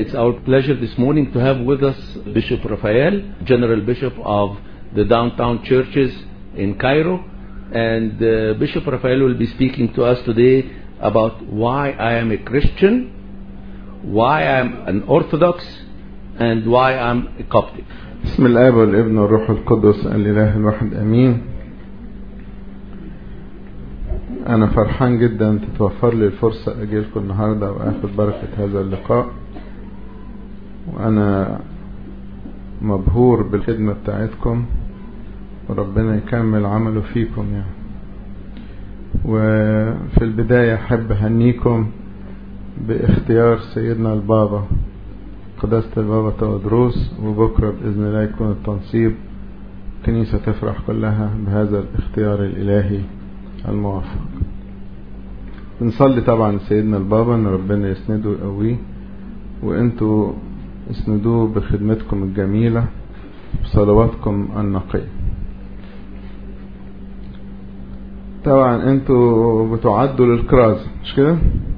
It's our pleasure this morning to have with us Bishop Raphael, General Bishop of the downtown churches in Cairo. And uh, Bishop Raphael will be speaking to us today about why I am a Christian, why I'm an Orthodox, and why I'm a Coptic. بسم الآب والابن والروح القدس الإله الواحد أمين أنا فرحان جدا تتوفر لي الفرصة أجيلكم النهاردة وآخد بركة هذا اللقاء وأنا مبهور بالخدمة بتاعتكم وربنا يكمل عمله فيكم يعني وفي البداية أحب أهنيكم باختيار سيدنا البابا قداسة البابا تودروس وبكرة بإذن الله يكون التنصيب كنيسة تفرح كلها بهذا الاختيار الإلهي الموفق بنصلي طبعا سيدنا البابا ان ربنا يسنده ويقويه وانتوا اسندوه بخدمتكم الجميلة بصلواتكم النقية طبعا انتوا بتعدوا للكراز مش كده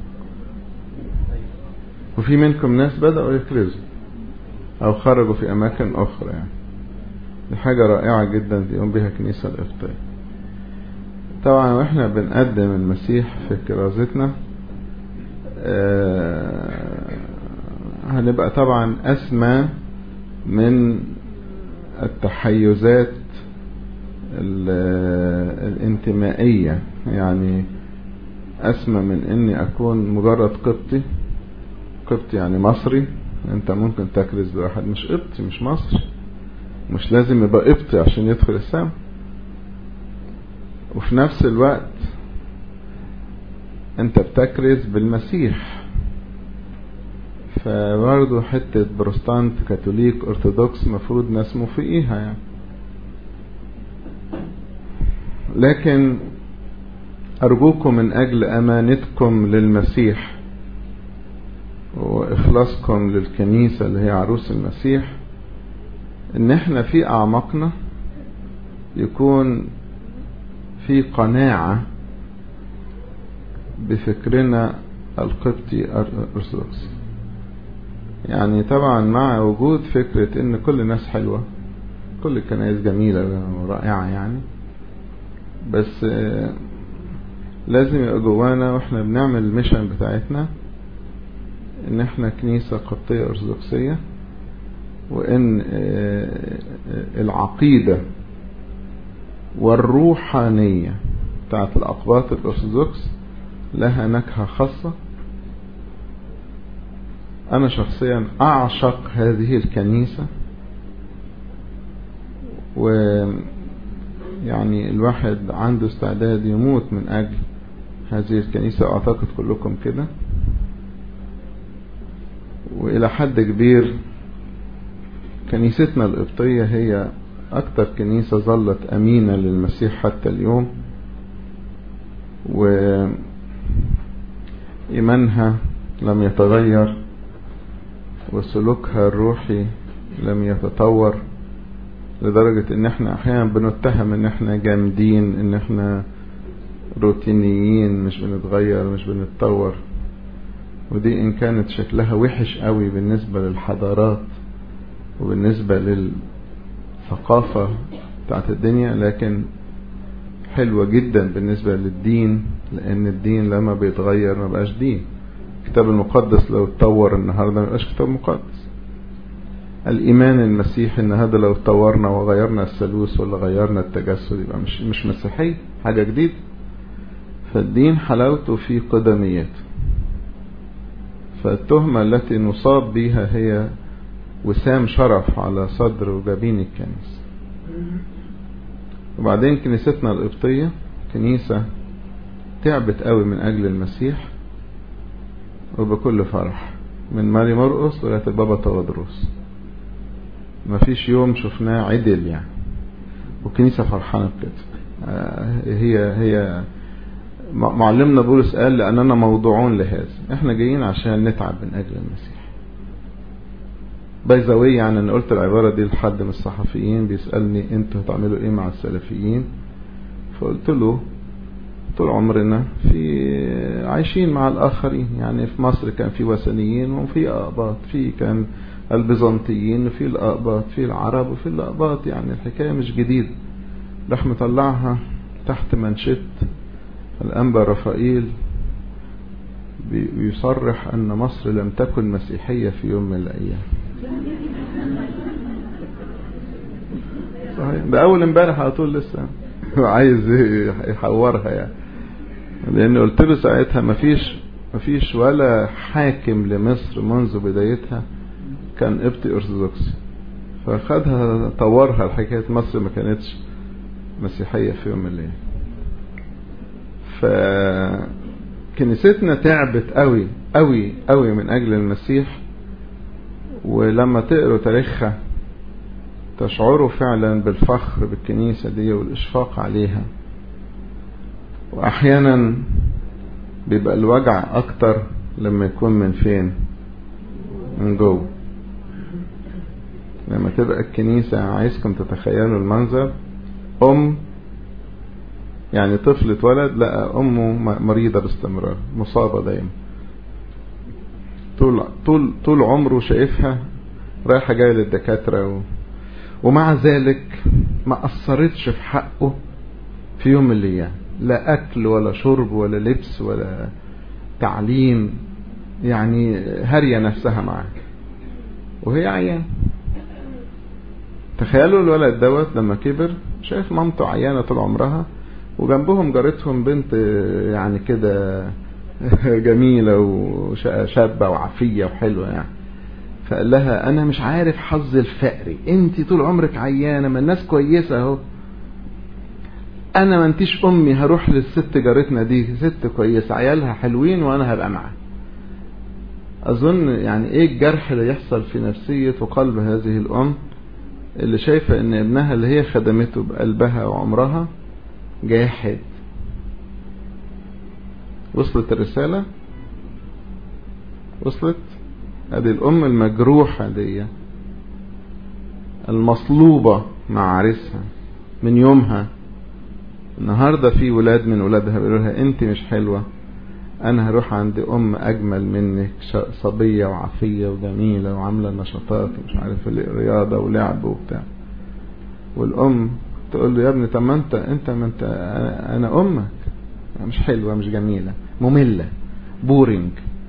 وفي منكم ناس بدأوا يكرزوا او خرجوا في اماكن اخرى يعني دي حاجة رائعة جدا تقوم بها كنيسة الإفطار طبعا واحنا بنقدم المسيح في كرازتنا آه هنبقى طبعا أسمى من التحيزات الانتمائية يعني أسمى من إني أكون مجرد قبطي قبطي يعني مصري أنت ممكن تكرز بواحد مش قبطي مش مصري مش لازم يبقى قبطي عشان يدخل السماء وفي نفس الوقت انت بتكرز بالمسيح فبرضه حتة بروستانت كاثوليك ارثوذكس مفروض نسمو فوقيها يعني لكن ارجوكم من اجل امانتكم للمسيح واخلاصكم للكنيسة اللي هي عروس المسيح ان احنا في اعماقنا يكون في قناعة بفكرنا القبطي الأرثوذكسي يعني طبعا مع وجود فكرة ان كل الناس حلوة كل الكنائس جميلة ورائعة يعني بس لازم يبقى جوانا واحنا بنعمل الميشن بتاعتنا ان احنا كنيسة قبطية أرثوذكسية وان العقيدة والروحانية بتاعت الأقباط الأرثوذكس لها نكهة خاصة أنا شخصيا أعشق هذه الكنيسة ويعني الواحد عنده استعداد يموت من أجل هذه الكنيسة أعتقد كلكم كده وإلى حد كبير كنيستنا القبطية هي أكتر كنيسة ظلت أمينة للمسيح حتى اليوم وإيمانها لم يتغير وسلوكها الروحي لم يتطور لدرجة ان احنا احيانا بنتهم ان احنا جامدين ان احنا روتينيين مش بنتغير مش بنتطور ودي ان كانت شكلها وحش قوي بالنسبة للحضارات وبالنسبة لل ثقافة بتاعت الدنيا لكن حلوة جدا بالنسبة للدين لأن الدين لما بيتغير ما بقاش دين الكتاب المقدس لو اتطور النهاردة ما بقاش كتاب مقدس الإيمان المسيحي إن هذا لو اتطورنا وغيرنا الثالوث ولا غيرنا التجسد يبقى مش مش مسيحي حاجة جديدة فالدين حلاوته في قدميته فالتهمة التي نصاب بها هي وسام شرف على صدر وجبين الكنيسة وبعدين كنيستنا القبطية كنيسة تعبت قوي من أجل المسيح وبكل فرح من ماري مرقس لغاية البابا تودروس مفيش يوم شفناه عدل يعني والكنيسة فرحانة بكده هي هي معلمنا بولس قال لأننا موضوعون لهذا احنا جايين عشان نتعب من أجل المسيح باي ذا واي يعني انا قلت العبارة دي لحد من الصحفيين بيسألني انتوا هتعملوا ايه مع السلفيين فقلت له طول عمرنا في عايشين مع الآخرين يعني في مصر كان في وثنيين وفي أقباط في كان البيزنطيين وفي الأقباط في العرب وفي الأقباط يعني الحكاية مش جديدة راح مطلعها تحت منشط الأنبا رفائيل بيصرح أن مصر لم تكن مسيحية في يوم من الأيام صحيح ده أول امبارح على طول لسه عايز يحورها يعني لأن قلت له ساعتها مفيش مفيش ولا حاكم لمصر منذ بدايتها كان قبطي أرثوذكسي فخدها طورها الحكاية مصر ما كانتش مسيحية في يوم من الأيام فكنيستنا تعبت قوي قوي قوي من أجل المسيح ولما تقروا تاريخها تشعروا فعلا بالفخر بالكنيسة دي والإشفاق عليها وأحيانا بيبقى الوجع أكتر لما يكون من فين من جوه لما تبقى الكنيسة عايزكم تتخيلوا المنظر أم يعني طفل اتولد لقى أمه مريضة باستمرار مصابة دايما طول طول طول عمره شايفها رايحة جاية للدكاترة و... ومع ذلك ما أثرتش في حقه في يوم من الأيام لا أكل ولا شرب ولا لبس ولا تعليم يعني هارية نفسها معاه وهي عيان تخيلوا الولد دوت لما كبر شايف مامته عيانة طول عمرها وجنبهم جارتهم بنت يعني كده جميلة وشابة وعفية وحلوة يعني فقال لها انا مش عارف حظ الفقري انت طول عمرك عيانة ما الناس كويسة اهو انا ما انتيش امي هروح للست جارتنا دي ست كويسة عيالها حلوين وانا هبقى معاها اظن يعني ايه الجرح اللي يحصل في نفسية وقلب هذه الام اللي شايفة ان ابنها اللي هي خدمته بقلبها وعمرها جاحد وصلت الرسالة وصلت ادي الام المجروحة دي المصلوبة مع عريسها من يومها النهاردة في ولاد من ولادها بيقولوا لها انت مش حلوة انا هروح عند ام اجمل منك صبية وعفية وجميلة وعاملة نشاطات ومش عارف رياضة ولعب وبتاع والام تقول له يا ابني طب ما انت انت ما انت انا امك مش حلوة مش جميلة مملة بورينج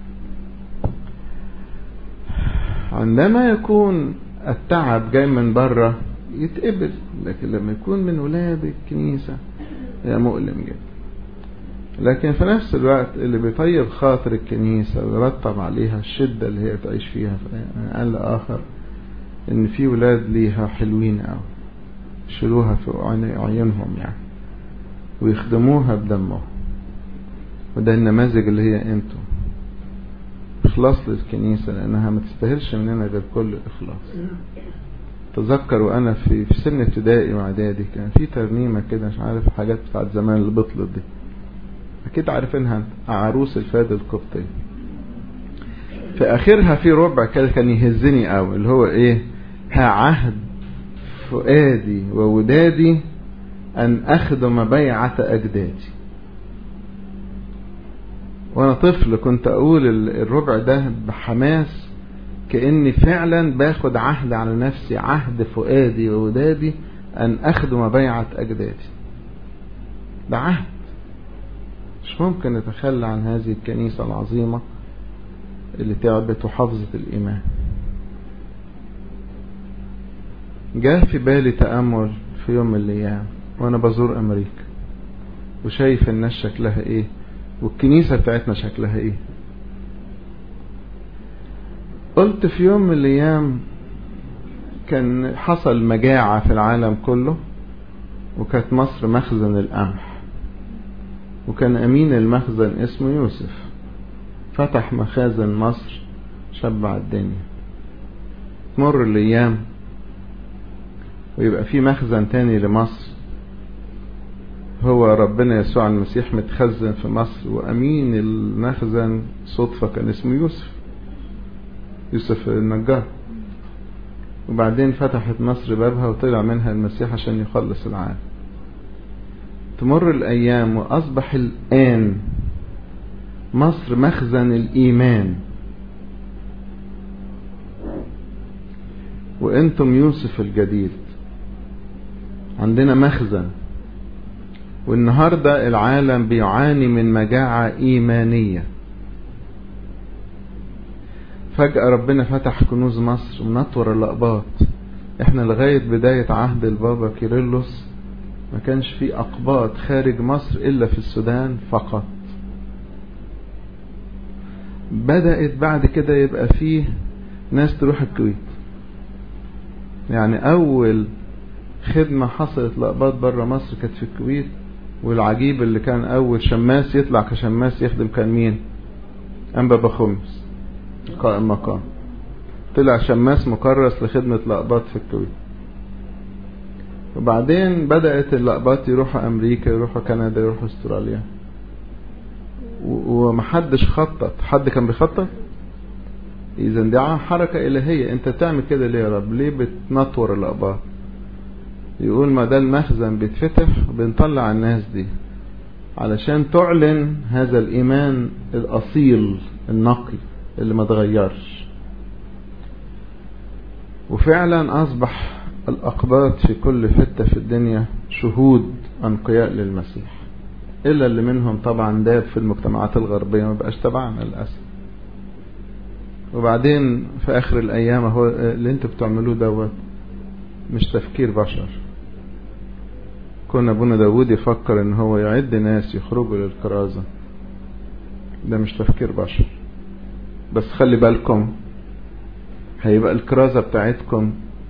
عندما يكون التعب جاي من بره يتقبل لكن لما يكون من ولاد الكنيسة هي مؤلم جدا لكن في نفس الوقت اللي بيطيب خاطر الكنيسة ويرتب عليها الشدة اللي هي تعيش فيها قال لآخر ان في ولاد ليها حلوين قوي يشيلوها في عيونهم يعني ويخدموها بدمهم وده النماذج اللي هي انتم اخلاص للكنيسة لانها ما تستاهلش مننا غير كل اخلاص تذكر وانا في في سن ابتدائي واعدادي كان في ترنيمة كده مش عارف حاجات بتاعت زمان اللي بطلت دي اكيد عارفينها انت عروس الفاد القبطي في اخرها في ربع كده كان يهزني قوي اللي هو ايه ها عهد فؤادي وودادي ان اخدم بيعة اجدادي وانا طفل كنت اقول الربع ده بحماس كاني فعلا باخد عهد على نفسي عهد فؤادي وودادي ان اخدم بيعة اجدادي ده عهد مش ممكن نتخلى عن هذه الكنيسة العظيمة اللي تعبت وحافظت الإيمان جاء في بالي تأمل في يوم من الأيام وأنا بزور أمريكا وشايف الناس شكلها إيه والكنيسة بتاعتنا شكلها إيه قلت في يوم من الأيام كان حصل مجاعة في العالم كله وكانت مصر مخزن القمح وكان أمين المخزن اسمه يوسف فتح مخازن مصر شبع الدنيا تمر الأيام ويبقى في مخزن تاني لمصر هو ربنا يسوع المسيح متخزن في مصر وأمين المخزن صدفة كان اسمه يوسف يوسف النجار وبعدين فتحت مصر بابها وطلع منها المسيح عشان يخلص العالم تمر الأيام وأصبح الآن مصر مخزن الإيمان وأنتم يوسف الجديد عندنا مخزن والنهاردة العالم بيعاني من مجاعة إيمانية فجأة ربنا فتح كنوز مصر ونطور الأقباط احنا لغاية بداية عهد البابا كيرلس ما كانش في أقباط خارج مصر إلا في السودان فقط بدأت بعد كده يبقى فيه ناس تروح الكويت يعني أول خدمة حصلت لأقباط بره مصر كانت في الكويت والعجيب اللي كان أول شماس يطلع كشماس يخدم كان مين؟ أنبا بخمس قائم مقام طلع شماس مكرس لخدمة الأقباط في الكويت وبعدين بدأت الأقباط يروحوا أمريكا يروحوا كندا يروحوا استراليا ومحدش خطط حد كان بيخطط إذا دي حركة إلهية أنت تعمل كده ليه يا رب ليه بتنطور الأقباط يقول ما ده المخزن بيتفتح بنطلع الناس دي علشان تعلن هذا الإيمان الأصيل النقي اللي ما تغيرش وفعلا أصبح الأقباط في كل حتة في الدنيا شهود أنقياء للمسيح إلا اللي منهم طبعا داب في المجتمعات الغربية ما بقاش تبعنا للأسف وبعدين في آخر الأيام هو اللي انتوا بتعملوه دوت مش تفكير بشر كنا ابونا داود يفكر ان هو يعد ناس يخرجوا للكرازة ده مش تفكير بشر بس خلي بالكم هيبقى الكرازة بتاعتكم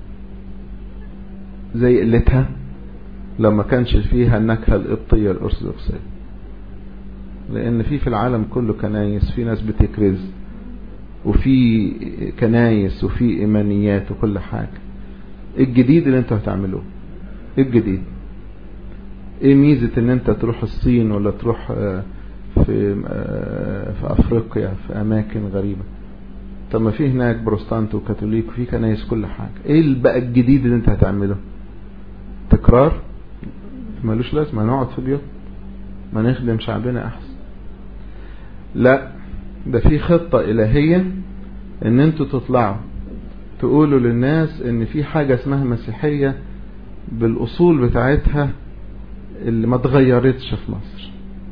زي قلتها لما كانش فيها النكهة القبطية الأرثوذكسية لأن في في العالم كله كنايس في ناس بتكرز وفي كنايس وفي إيمانيات وكل حاجة الجديد اللي انتوا هتعملوه ايه الجديد ايه ميزة ان انت تروح الصين ولا تروح في في افريقيا في اماكن غريبة طب ما في هناك بروستانت وكاثوليك وفي كنايس كل حاجة ايه بقى الجديد اللي انت هتعمله تكرار ملوش لازمة نقعد في بيوت ما نخدم شعبنا احسن لا ده في خطة الهية ان انتوا تطلعوا تقولوا للناس ان في حاجة اسمها مسيحية بالاصول بتاعتها اللي ما اتغيرتش في مصر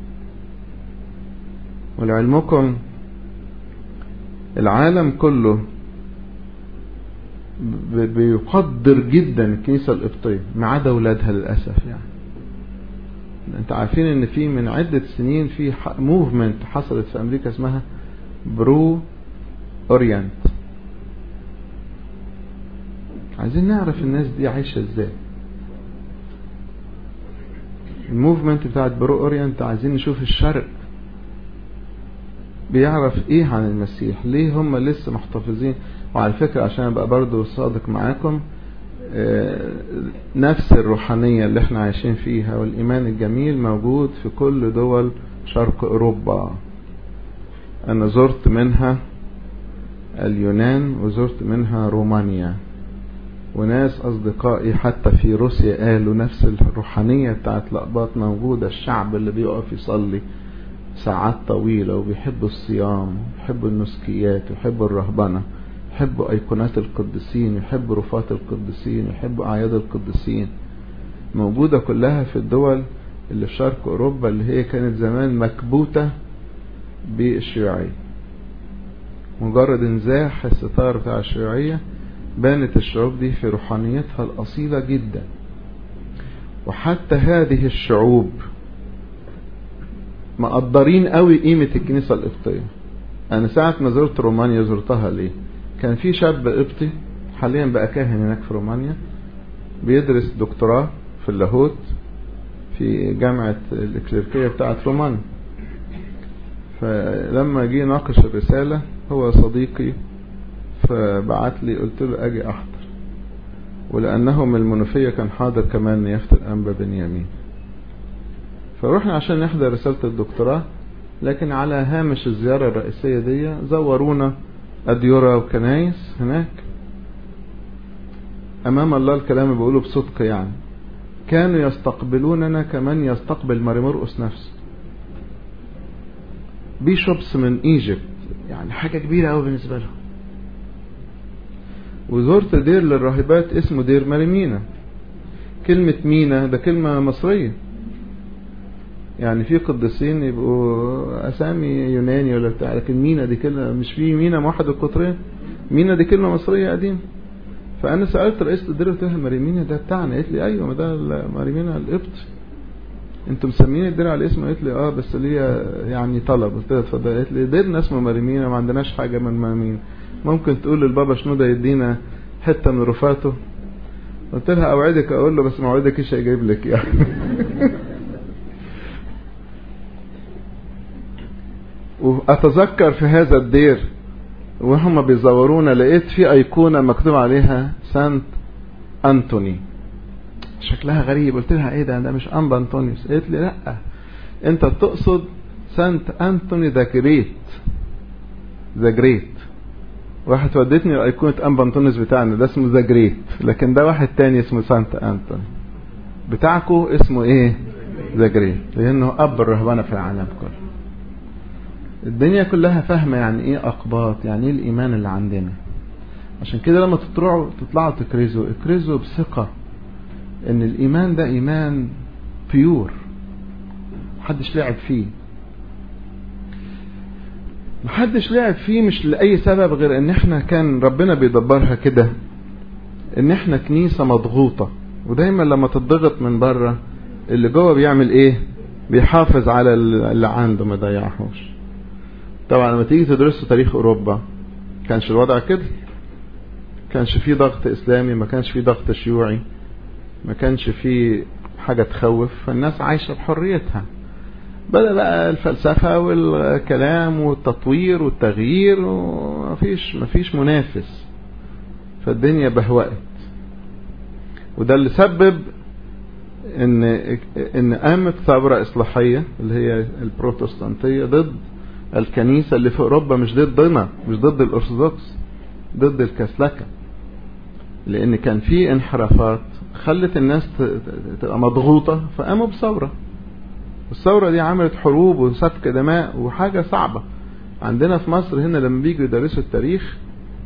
ولعلمكم العالم كله بيقدر جدا الكنيسة القبطية ما عدا اولادها للأسف يعني انت عارفين ان في من عدة سنين في موفمنت حصلت في امريكا اسمها برو اورينت عايزين نعرف الناس دي عايشة ازاي الموفمنت بتاعت برو اورينت عايزين نشوف الشرق بيعرف ايه عن المسيح ليه هم لسه محتفظين وعلى فكرة عشان ابقى برضو صادق معاكم نفس الروحانية اللي احنا عايشين فيها والايمان الجميل موجود في كل دول شرق اوروبا انا زرت منها اليونان وزرت منها رومانيا وناس اصدقائي حتى في روسيا قالوا نفس الروحانية بتاعت لقباط موجودة الشعب اللي بيقف يصلي ساعات طويلة وبيحبوا الصيام ويحبوا النسكيات ويحبوا الرهبنة يحبوا ايقونات القديسين يحبوا رفات القديسين يحبوا اعياد القديسين موجودة كلها في الدول اللي في شرق اوروبا اللي هي كانت زمان مكبوتة بالشيوعية مجرد انزاح الستار بتاع الشيوعية بانت الشعوب دي في روحانيتها الأصيلة جدا وحتى هذه الشعوب مقدرين قوي قيمة الكنيسة القبطية أنا ساعة ما زرت رومانيا زرتها ليه كان في شاب قبطي حاليا بقى كاهن هناك في رومانيا بيدرس دكتوراه في اللاهوت في جامعة الإكليركية بتاعت رومانيا فلما جه ناقش الرسالة هو صديقي فبعت لي قلت له اجي احضر ولانه من المنوفية كان حاضر كمان نيافة الانبا بنيامين فروحنا عشان نحضر رسالة الدكتوراه لكن على هامش الزيارة الرئيسية دي زورونا اديرة وكنايس هناك امام الله الكلام بقوله بصدق يعني كانوا يستقبلوننا كمن يستقبل ماريمورقس نفسه بيشوبس من ايجيبت يعني حاجة كبيرة قوي بالنسبة لهم وزرت دير للراهبات اسمه دير مريمينا كلمة مينا ده كلمة مصرية يعني في قديسين يبقوا اسامي يوناني ولا بتاع لكن مينا دي كلمة مش في مينا موحد القطرين مينا دي كلمة مصرية قديمة فانا سألت رئيس الدير قلت لها مريمينا ده بتاعنا قالت لي ايوه ما ده مريمينا القبط انتوا مسميين الدير على اسمه قالت لي اه بس ليا يعني طلب قلت لها اتفضل قالت لي ديرنا اسمه مريمينا ما عندناش حاجة من مريمينا ممكن تقول للبابا شنودة يدينا حتة من رفاته قلت لها اوعدك اقول له بس ما اوعدكش هيجيب لك يعني واتذكر في هذا الدير وهم بيزورونا لقيت في ايقونه مكتوب عليها سانت انتوني شكلها غريب قلت لها ايه ده ده مش انبا انطونيوس قالت لي لا انت تقصد سانت انتوني ذا جريت ذا جريت واحد ودتني لايقونه انبا انطونيوس بتاعنا ده اسمه ذا جريت لكن ده واحد تاني اسمه سانت انتوني بتاعكو اسمه ايه ذا جريت لانه اب الرهبنه في العالم كله الدنيا كلها فاهمة يعني ايه اقباط يعني ايه الايمان اللي عندنا عشان كده لما تطلعوا تطلعوا تكرزوا اكرزوا بثقة ان الايمان ده ايمان بيور محدش لعب فيه محدش لعب فيه مش لأي سبب غير ان احنا كان ربنا بيدبرها كده ان احنا كنيسة مضغوطة ودايما لما تضغط من بره اللي جوه بيعمل ايه بيحافظ على اللي عنده ما ضيعهوش طبعا لما تيجي تدرسوا تاريخ اوروبا كانش الوضع كده كانش فيه ضغط اسلامي ما كانش فيه ضغط شيوعي ما كانش فيه حاجة تخوف فالناس عايشة بحريتها بدأ بقى الفلسفة والكلام والتطوير والتغيير ومفيش مفيش منافس فالدنيا بهوأت وده اللي سبب ان ان قامت ثورة اصلاحية اللي هي البروتستانتية ضد الكنيسة اللي في اوروبا مش ضدنا مش ضد الارثوذكس ضد الكاثوليكا لان كان في انحرافات خلت الناس تبقى مضغوطة فقاموا بثورة الثورة دي عملت حروب وسفك دماء وحاجة صعبة عندنا في مصر هنا لما بيجوا يدرسوا التاريخ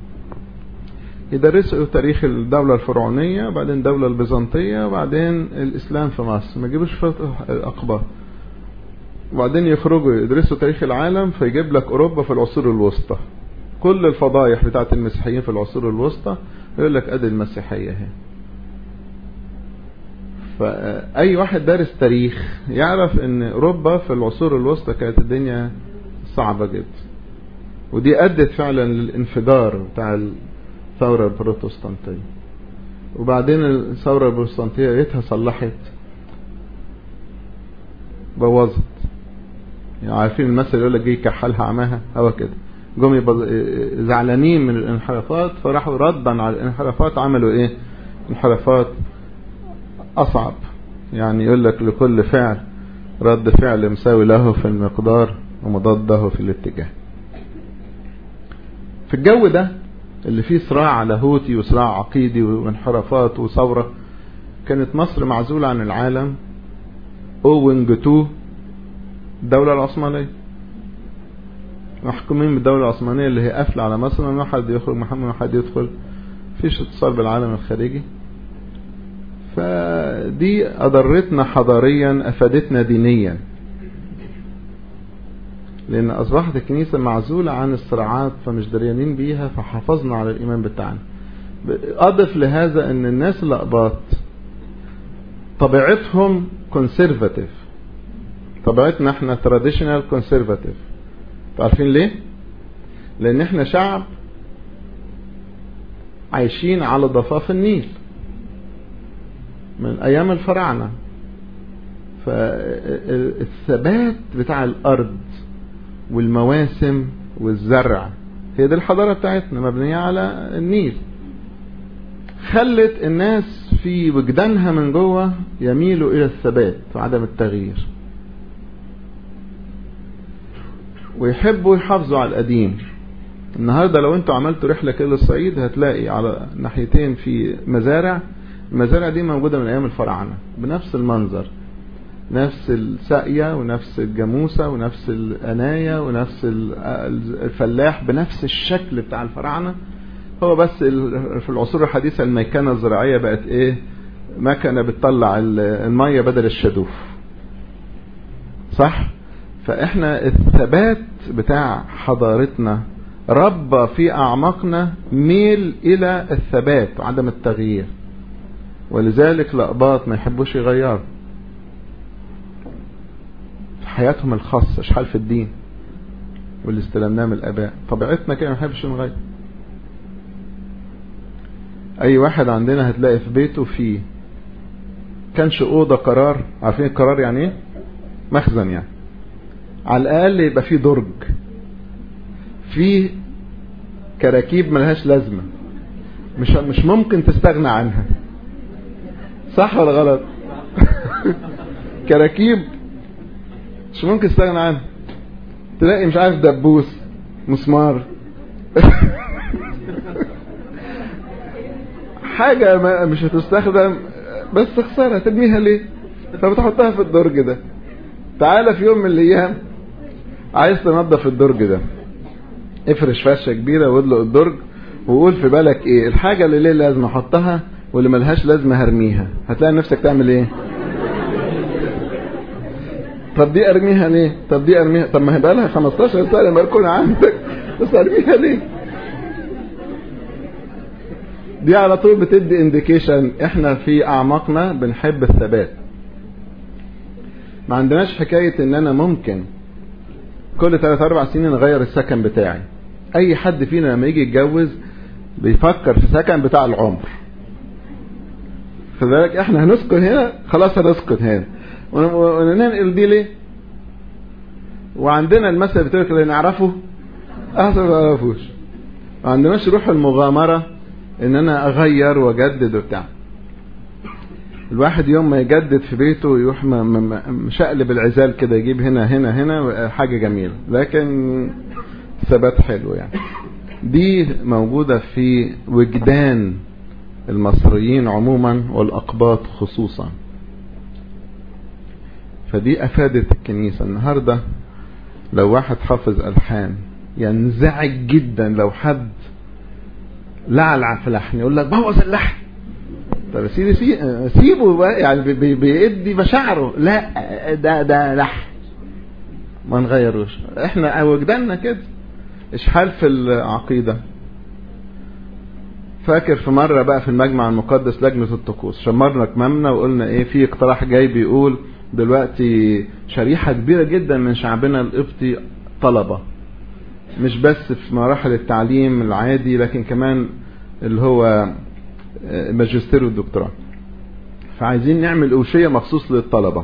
يدرسوا تاريخ الدولة الفرعونية وبعدين الدولة البيزنطية وبعدين الإسلام في مصر ما يجيبوش أقباط وبعدين يخرجوا يدرسوا تاريخ العالم فيجيب لك أوروبا في العصور الوسطى كل الفضايح بتاعت المسيحيين في العصور الوسطى يقول لك أدي المسيحية اهي فأي واحد دارس تاريخ يعرف ان أوروبا في العصور الوسطى كانت الدنيا صعبة جدا ودي أدت فعلا للانفجار بتاع الثورة البروتستانتية وبعدين الثورة البروتستانتية ريتها صلحت بوظت يعني عارفين المثل يقول لك جه كحلها عماها هوا كده جم زعلانين من الانحرافات فراحوا ردا على الانحرافات عملوا ايه انحرافات اصعب يعني يقول لك لكل فعل رد فعل مساوي له في المقدار ومضاده في الاتجاه في الجو ده اللي فيه صراع لاهوتي وصراع عقيدي وانحرافات وثورة كانت مصر معزولة عن العالم اوينج تو الدولة العثمانية محكومين بالدولة العثمانية اللي هي قافلة على مصر ما حد يخرج محمد ما حد يدخل فيش اتصال بالعالم الخارجي فدي أضرتنا حضاريا أفادتنا دينيا لأن أصبحت الكنيسة معزولة عن الصراعات فمش دريانين بيها فحافظنا على الإيمان بتاعنا أضف لهذا أن الناس الأقباط طبيعتهم conservative طبيعتنا احنا traditional conservative عارفين ليه لان احنا شعب عايشين على ضفاف النيل من ايام الفراعنه فالثبات بتاع الارض والمواسم والزرع هي دي الحضاره بتاعتنا مبنيه على النيل خلت الناس في وجدانها من جوه يميلوا الى الثبات وعدم التغيير ويحبوا يحافظوا على القديم النهاردة لو انتوا عملتوا رحلة كده للصعيد هتلاقي على ناحيتين في مزارع المزارع دي موجودة من ايام الفراعنة بنفس المنظر نفس الساقية ونفس الجاموسة ونفس الأناية ونفس الفلاح بنفس الشكل بتاع الفراعنة هو بس في العصور الحديثة الميكنة الزراعية بقت ايه مكنة بتطلع المية بدل الشدوف صح فاحنا الثبات بتاع حضارتنا ربى في اعماقنا ميل الى الثبات وعدم التغيير ولذلك الأقباط ما يحبوش يغيروا في حياتهم الخاصة شحال في الدين واللي استلمناه من الآباء طبيعتنا كده ما نحبش نغير أي واحد عندنا هتلاقي في بيته فيه كانش أوضة قرار عارفين القرار يعني ايه مخزن يعني على الأقل يبقى فيه درج فيه كراكيب ملهاش لازمة مش مش ممكن تستغنى عنها صح ولا غلط كراكيب مش ممكن تستغنى عنها تلاقي مش عارف دبوس مسمار حاجة ما مش هتستخدم بس خسارة ترميها ليه فبتحطها في الدرج ده تعالى في يوم من الايام عايز تنظف الدرج ده افرش فرشة كبيرة وادلق الدرج وقول في بالك ايه الحاجة اللي ليه لازم احطها واللي ملهاش لازمة هرميها هتلاقي نفسك تعمل ايه طب دي ارميها ليه طب دي ارميها طب ما هيبقى لها 15 سنة مركونة عندك بس ارميها ليه دي على طول بتدي انديكيشن احنا في اعماقنا بنحب الثبات ما عندناش حكاية ان انا ممكن كل 3 4 سنين اغير السكن بتاعي اي حد فينا لما يجي يتجوز بيفكر في سكن بتاع العمر فذلك احنا هنسكن هنا خلاص هنسكن هنا وننقل دي ليه وعندنا المثل بتقول اللي نعرفه احسن ما نعرفوش ما عندناش روح المغامرة ان انا اغير واجدد وبتاع الواحد يوم ما يجدد في بيته يروح مشقلب العزال كده يجيب هنا هنا هنا حاجة جميلة لكن ثبات حلو يعني دي موجودة في وجدان المصريين عموما والأقباط خصوصا فدي أفادت الكنيسة النهاردة لو واحد حافظ ألحان ينزعج جدا لو حد لعلع في لحن يقول لك بوظ اللحن طب سيدي سيبه بقى يعني بي بيدي مشاعره لا ده ده لحن ما نغيروش احنا وجداننا كده اشحال في العقيده فاكر في مرة بقى في المجمع المقدس لجنة الطقوس شمرنا كمامنا وقلنا ايه في اقتراح جاي بيقول دلوقتي شريحة كبيرة جدا من شعبنا القبطي طلبة مش بس في مراحل التعليم العادي لكن كمان اللي هو ماجستير والدكتوراه فعايزين نعمل أوشية مخصوص للطلبة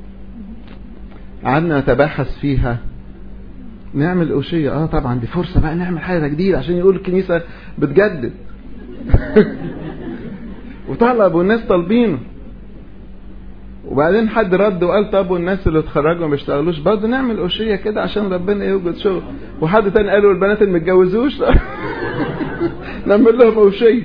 قعدنا نتباحث فيها نعمل أوشية اه طبعا دي فرصة بقى نعمل حاجة جديدة عشان يقول الكنيسة بتجدد وطلب والناس طالبينه وبعدين حد رد وقال طب والناس اللي اتخرجوا ما بيشتغلوش برضه نعمل أوشية كده عشان ربنا يوجد شغل وحد تاني قالوا البنات اللي متجوزوش نعمل لهم أوشية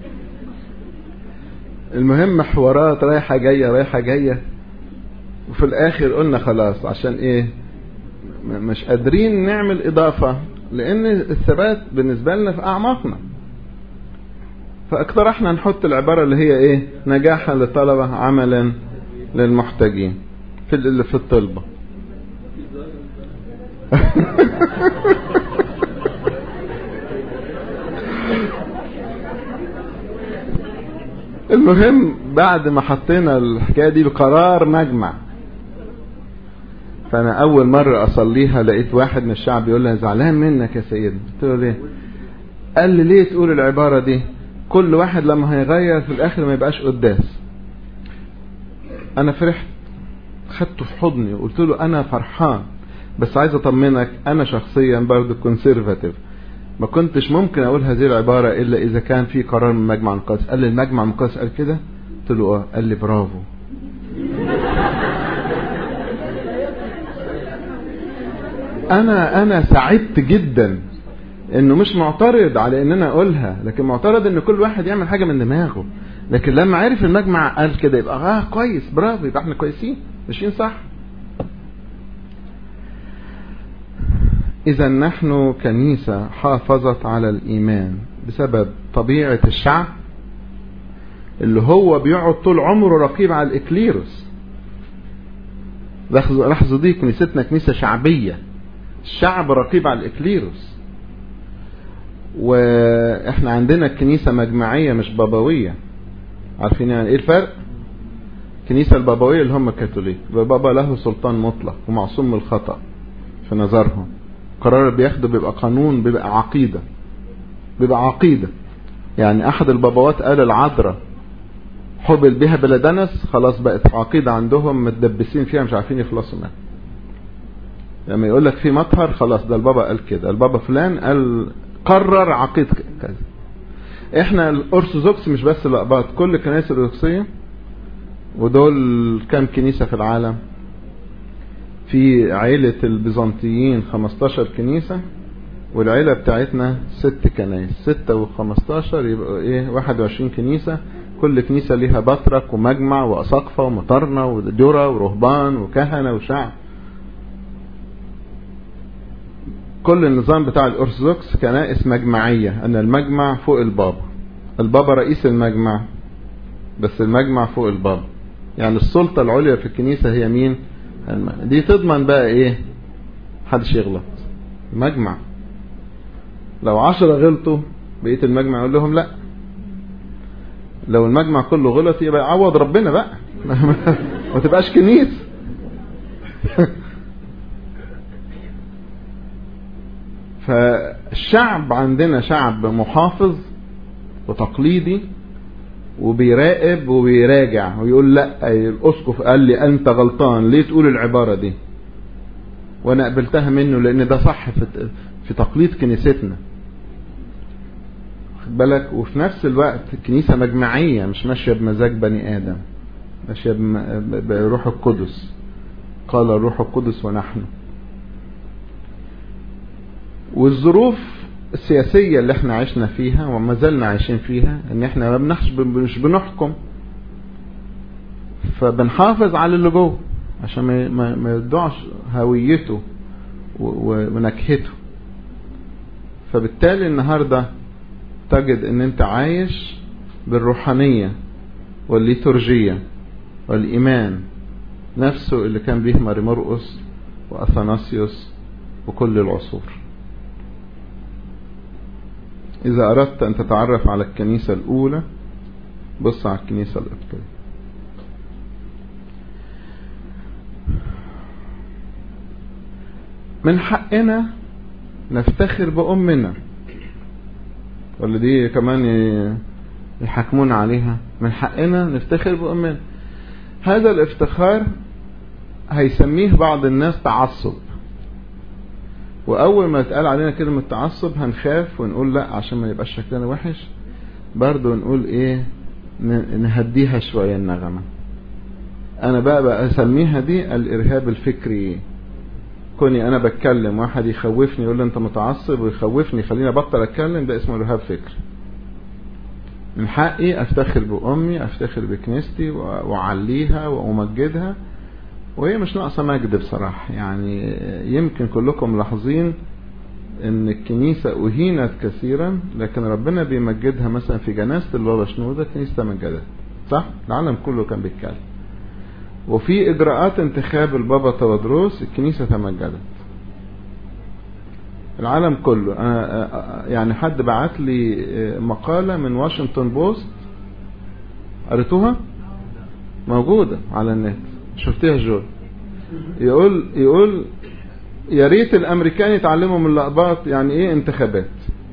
المهم حوارات رايحة جاية رايحة جاية وفي الآخر قلنا خلاص عشان إيه مش قادرين نعمل إضافة لأن الثبات بالنسبة لنا في أعماقنا فاقترحنا نحط العبارة اللي هي إيه نجاحا للطلبة عملا للمحتاجين في اللي في الطلبة المهم بعد ما حطينا الحكاية دي بقرار مجمع فانا اول مرة اصليها لقيت واحد من الشعب يقول لها زعلان منك يا سيدنا قلت له ليه قال لي ليه تقول العبارة دي كل واحد لما هيغير في الاخر ما يبقاش قداس انا فرحت خدته في حضني وقلت له انا فرحان بس عايز اطمنك انا شخصيا برضه كونسرفاتيف ما كنتش ممكن اقول هذه العبارة الا اذا كان في قرار من المجمع المقدس قال لي المجمع المقدس قال كده قلت له اه قال لي برافو انا انا سعدت جدا انه مش معترض على ان انا اقولها لكن معترض ان كل واحد يعمل حاجة من دماغه لكن لما عرف المجمع قال كده يبقى اه كويس برافو يبقى احنا كويسين ماشيين صح اذا نحن كنيسة حافظت على الايمان بسبب طبيعة الشعب اللي هو بيقعد طول عمره رقيب على الاكليروس لاحظوا لاحظوا دي كنيستنا كنيسة شعبية الشعب رقيب على الاكليروس واحنا عندنا كنيسة مجمعية مش بابوية عارفين يعني ايه الفرق الكنيسة البابوية اللي هم الكاثوليك البابا له سلطان مطلق ومعصوم من الخطأ في نظرهم قرار اللي بياخده بيبقى قانون بيبقى عقيدة بيبقى عقيدة يعني احد البابوات قال العذراء حبل بها بلا دنس خلاص بقت عقيدة عندهم متدبسين فيها مش عارفين يخلصوا منها لما يقول لك في مطهر خلاص ده البابا قال كده البابا فلان قال قرر عقيدة كذا احنا الارثوذكس مش بس الاقباط كل الكنائس الارثوذكسيه ودول كام كنيسه في العالم في عيلة البيزنطيين 15 كنيسة والعيلة بتاعتنا ست كنايس ستة وخمستاشر يبقوا ايه 21 كنيسة كل كنيسة ليها بطرك ومجمع وأساقفة ومطرنة ودرة ورهبان وكهنة وشعب كل النظام بتاع الأرثوذكس كنائس مجمعية أن المجمع فوق البابا البابا رئيس المجمع بس المجمع فوق البابا يعني السلطة العليا في الكنيسة هي مين دي تضمن بقى ايه محدش يغلط مجمع لو عشرة غلطوا بقية المجمع يقول لهم لا لو المجمع كله غلط يبقى يعوض ربنا بقى ما تبقاش كنيس فالشعب عندنا شعب محافظ وتقليدي وبيراقب وبيراجع ويقول لا الاسقف قال لي انت غلطان ليه تقول العبارة دي وانا قبلتها منه لان ده صح في, في تقليد كنيستنا خد بالك وفي نفس الوقت كنيسة مجمعية مش ماشية بمزاج بني ادم ماشية بروح القدس قال الروح القدس ونحن والظروف السياسية اللي احنا عشنا فيها وما زلنا عايشين فيها ان احنا ما بنحش مش بنحكم فبنحافظ على اللي جوه عشان ما ما, ما يضيعش هويته ونكهته فبالتالي النهارده تجد ان انت عايش بالروحانية والليتورجية والايمان نفسه اللي كان به ماري مرقس واثناسيوس وكل العصور إذا أردت أن تتعرف على الكنيسة الأولى بص على الكنيسة القبطية من حقنا نفتخر بأمنا ولا دي كمان يحكمون عليها من حقنا نفتخر بأمنا هذا الافتخار هيسميه بعض الناس تعصب واول ما يتقال علينا كلمة تعصب هنخاف ونقول لا عشان ما يبقاش شكلنا وحش برضه نقول ايه نهديها شوية النغمة انا بقى بقى اسميها دي الارهاب الفكري كوني انا بتكلم واحد يخوفني يقول لي انت متعصب ويخوفني خليني ابطل اتكلم ده اسمه ارهاب فكري من حقي افتخر بامي افتخر بكنيستي واعليها وامجدها وهي مش ناقصة مجد بصراحة يعني يمكن كلكم ملاحظين ان الكنيسة اهينت كثيرا لكن ربنا بيمجدها مثلا في جنازة البابا شنودة الكنيسة تمجدت صح؟ العالم كله كان بيتكلم وفي اجراءات انتخاب البابا تودروس الكنيسة تمجدت العالم كله أنا يعني حد بعت لي مقالة من واشنطن بوست قريتوها موجودة على النت شفتيها جول يقول يقول يا ريت الامريكان يتعلموا من الاقباط يعني ايه انتخابات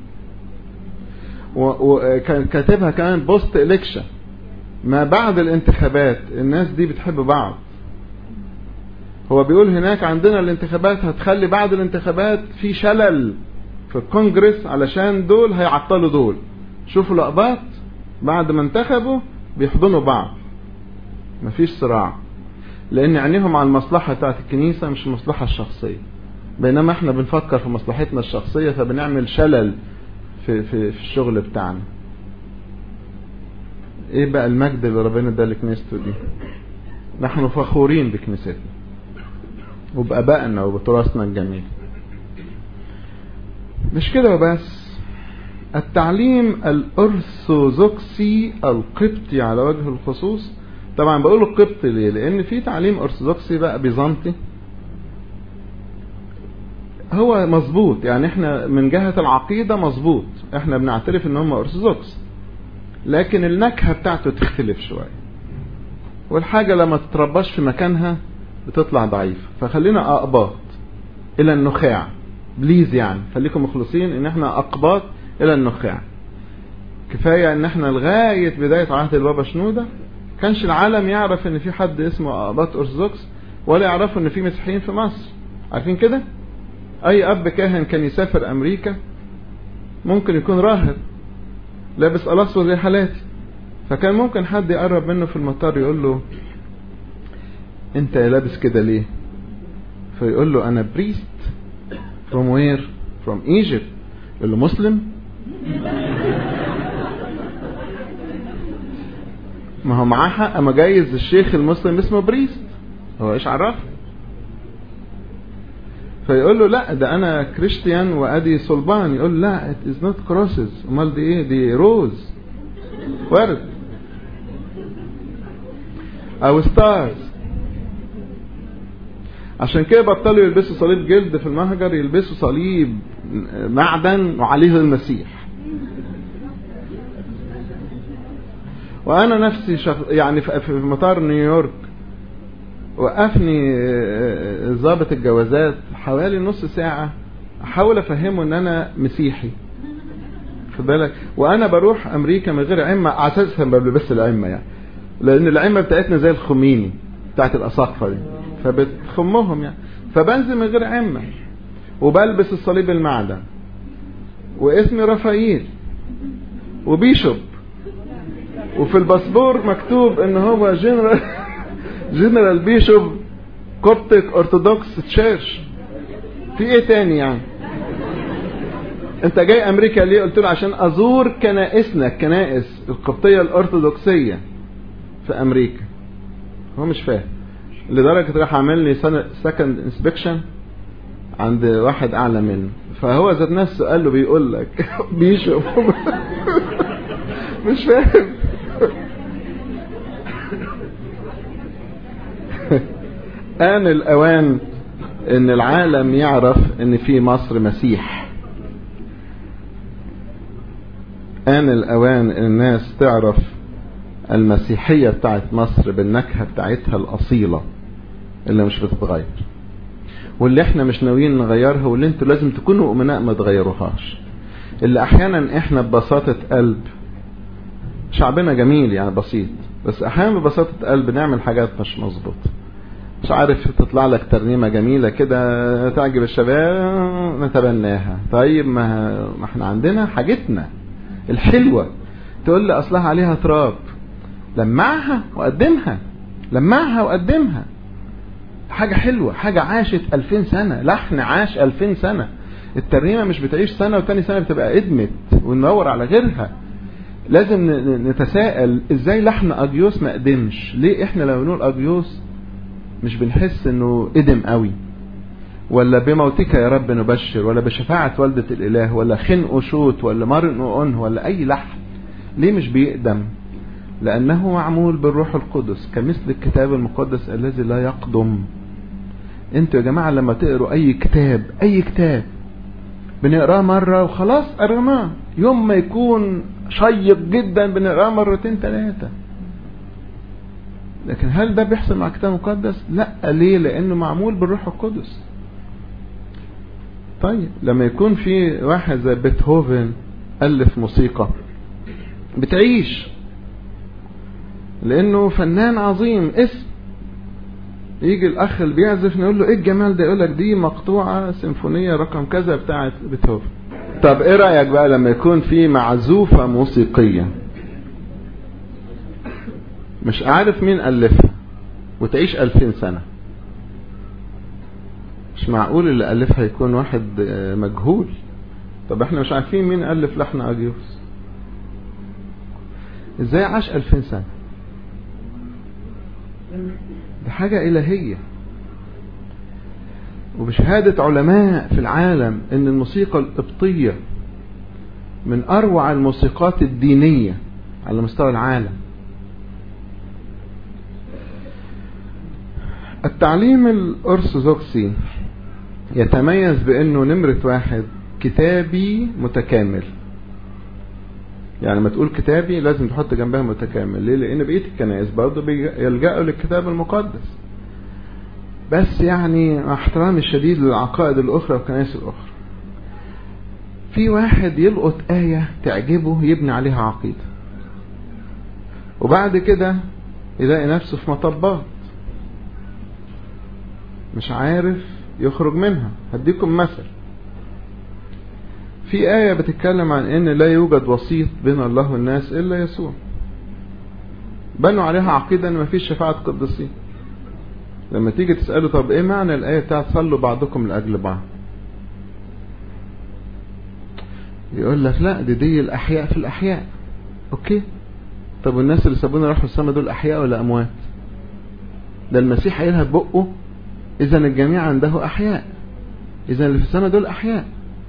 وكان كاتبها كمان بوست الكشن ما بعد الانتخابات الناس دي بتحب بعض هو بيقول هناك عندنا الانتخابات هتخلي بعد الانتخابات في شلل في الكونجرس علشان دول هيعطلوا دول شوفوا الاقباط بعد ما انتخبوا بيحضنوا بعض مفيش صراع لان عينيهم على المصلحة بتاعت الكنيسة مش المصلحة الشخصية بينما احنا بنفكر في مصلحتنا الشخصية فبنعمل شلل في, في, في الشغل بتاعنا ايه بقى المجد اللي ربنا اداه لكنيسته دي نحن فخورين بكنيستنا وبابائنا وبتراثنا الجميل مش كده وبس التعليم الارثوذكسي القبطي على وجه الخصوص طبعا بقول القبطي ليه لان في تعليم ارثوذكسي بقى بيزنطي هو مظبوط يعني احنا من جهة العقيدة مظبوط احنا بنعترف ان هم ارثوذكس لكن النكهة بتاعته تختلف شوية والحاجة لما تترباش في مكانها بتطلع ضعيفة فخلينا اقباط الى النخاع بليز يعني خليكم مخلصين ان احنا اقباط الى النخاع كفاية ان احنا لغاية بداية عهد البابا شنودة كانش العالم يعرف ان في حد اسمه اقباط ارثوذكس ولا يعرفوا ان في مسيحيين في مصر عارفين كده اي اب كاهن كان يسافر امريكا ممكن يكون راهب لابس قلاصه زي حالاتي فكان ممكن حد يقرب منه في المطار يقول له انت لابس كده ليه فيقول له انا بريست from where from Egypt يقول له مسلم ما هو معاه حق اما جايز الشيخ المسلم اسمه بريست هو ايش عرفه فيقول له لا ده انا كريستيان وادي صلبان يقول لا it is not crosses امال دي ايه دي روز ورد او ستارز عشان كده بطلوا يلبسوا صليب جلد في المهجر يلبسوا صليب معدن وعليه المسيح وانا نفسي شخ... يعني في مطار نيويورك وقفني ضابط الجوازات حوالي نص ساعة احاول افهمه ان انا مسيحي خد بالك وانا بروح امريكا من غير عمة اساسا ما بلبس العمة يعني لان العمة بتاعتنا زي الخميني بتاعت الاساقفة دي فبتخمهم يعني فبنزل من غير عمة وبلبس الصليب المعدن واسمي رفايل وبيشوب وفي الباسبور مكتوب ان هو جنرال جنرال بيشوب كوبتك ارثوذكس تشيرش في ايه تاني يعني انت جاي امريكا ليه قلت له عشان ازور كنائسنا الكنائس القبطية الارثوذكسية في امريكا هو مش فاهم لدرجة راح عامل لي سكند انسبكشن عند واحد اعلى منه فهو ذات نفسه قال له بيقول لك بيشوف مش فاهم آن الأوان إن العالم يعرف إن في مصر مسيح آن الأوان إن الناس تعرف المسيحية بتاعت مصر بالنكهة بتاعتها الأصيلة اللي مش بتتغير واللي احنا مش ناويين نغيرها واللي انتوا لازم تكونوا أمناء ما تغيروهاش اللي أحيانا احنا ببساطة قلب شعبنا جميل يعني بسيط بس أحيانا ببساطة قلب نعمل حاجات مش مظبوطة مش عارف تطلع لك ترنيمة جميلة كده تعجب الشباب نتبناها طيب ما, ما احنا عندنا حاجتنا الحلوة تقول لي اصلها عليها تراب لمعها وقدمها لمعها وقدمها حاجة حلوة حاجة عاشت ألفين سنة لحن عاش ألفين سنة الترنيمة مش بتعيش سنة وتاني سنة بتبقى ادمت وندور على غيرها لازم نتساءل ازاي لحن اجيوس ما قدمش ليه احنا لما بنقول اجيوس مش بنحس انه قدم قوي ولا بموتك يا رب نبشر ولا بشفاعة والدة الاله ولا خنق شوت ولا مرن وأنه ولا اي لحن ليه مش بيقدم لانه معمول بالروح القدس كمثل الكتاب المقدس الذي لا يقدم انتوا يا جماعة لما تقروا اي كتاب اي كتاب بنقراه مرة وخلاص قرناه يوم ما يكون شيق جدا بنقراه مرتين ثلاثة لكن هل ده بيحصل مع الكتاب المقدس لا ليه لانه معمول بالروح القدس طيب لما يكون في واحد زي بيتهوفن الف موسيقى بتعيش لانه فنان عظيم اسم يجي الاخ اللي بيعزف نقول له ايه الجمال ده يقول لك دي مقطوعه سيمفونيه رقم كذا بتاعه بيتهوفن طب ايه رايك بقى لما يكون في معزوفه موسيقيه مش عارف مين ألفها وتعيش ألفين سنة مش معقول اللي ألفها يكون واحد مجهول طب احنا مش عارفين مين ألف لحن أجيوس ازاي عاش 2000 سنة دي حاجة إلهية وبشهادة علماء في العالم ان الموسيقى القبطية من اروع الموسيقات الدينية على مستوى العالم التعليم الارثوذكسي يتميز بانه نمرة واحد كتابي متكامل يعني ما تقول كتابي لازم تحط جنبها متكامل ليه لان بقية الكنائس برضه بيلجأوا للكتاب المقدس بس يعني مع احترامي الشديد للعقائد الاخرى والكنائس الاخرى في واحد يلقط آية تعجبه يبني عليها عقيدة وبعد كده يلاقي نفسه في مطبات مش عارف يخرج منها هديكم مثل في آية بتتكلم عن ان لا يوجد وسيط بين الله والناس الا يسوع بنوا عليها عقيدة ان مفيش شفاعة قديسين لما تيجي تسأله طب ايه معنى الآية بتاعت صلوا بعضكم لأجل بعض يقول لك لا دي دي الأحياء في الأحياء أوكي طب والناس اللي سابونا راحوا السما دول أحياء ولا أموات ده المسيح قايلها ببقه إذا الجميع عنده أحياء إذا اللي في السما دول أحياء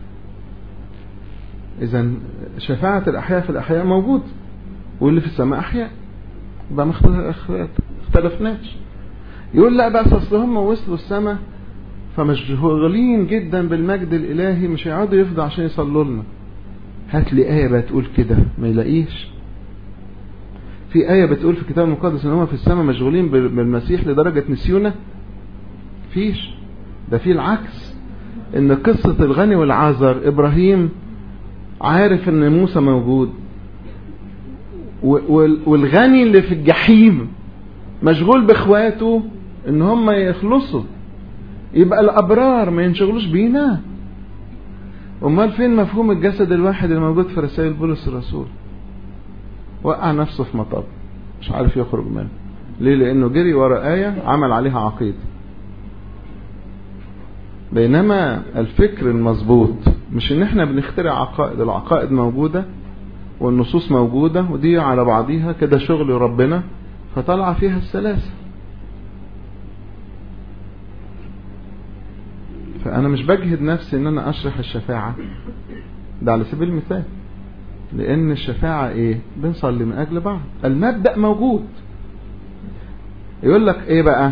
إذا شفاعة الأحياء في الأحياء موجود واللي في السماء أحياء يبقى ما اختلفناش يقول لا بس اصل هم وصلوا السماء فمشغولين جدا بالمجد الالهي مش هيقعدوا يفضوا عشان يصلوا لنا هات لي ايه بتقول كده ما يلاقيش في ايه بتقول في الكتاب المقدس ان هم في السماء مشغولين بالمسيح لدرجه نسيونه فيش ده في العكس ان قصه الغني والعازر ابراهيم عارف ان موسى موجود والغني اللي في الجحيم مشغول باخواته ان هم يخلصوا يبقى الابرار ما ينشغلوش بينا امال فين مفهوم الجسد الواحد اللي موجود في رسائل بولس الرسول وقع نفسه في مطب مش عارف يخرج منه ليه لانه جري ورا آية عمل عليها عقيدة بينما الفكر المظبوط مش ان احنا بنخترع عقائد العقائد موجودة والنصوص موجودة ودي على بعضيها كده شغل ربنا فطلع فيها السلاسة فأنا مش بجهد نفسي إن أنا أشرح الشفاعة ده على سبيل المثال لأن الشفاعة إيه بنصلي من أجل بعض المبدأ موجود يقول لك إيه بقى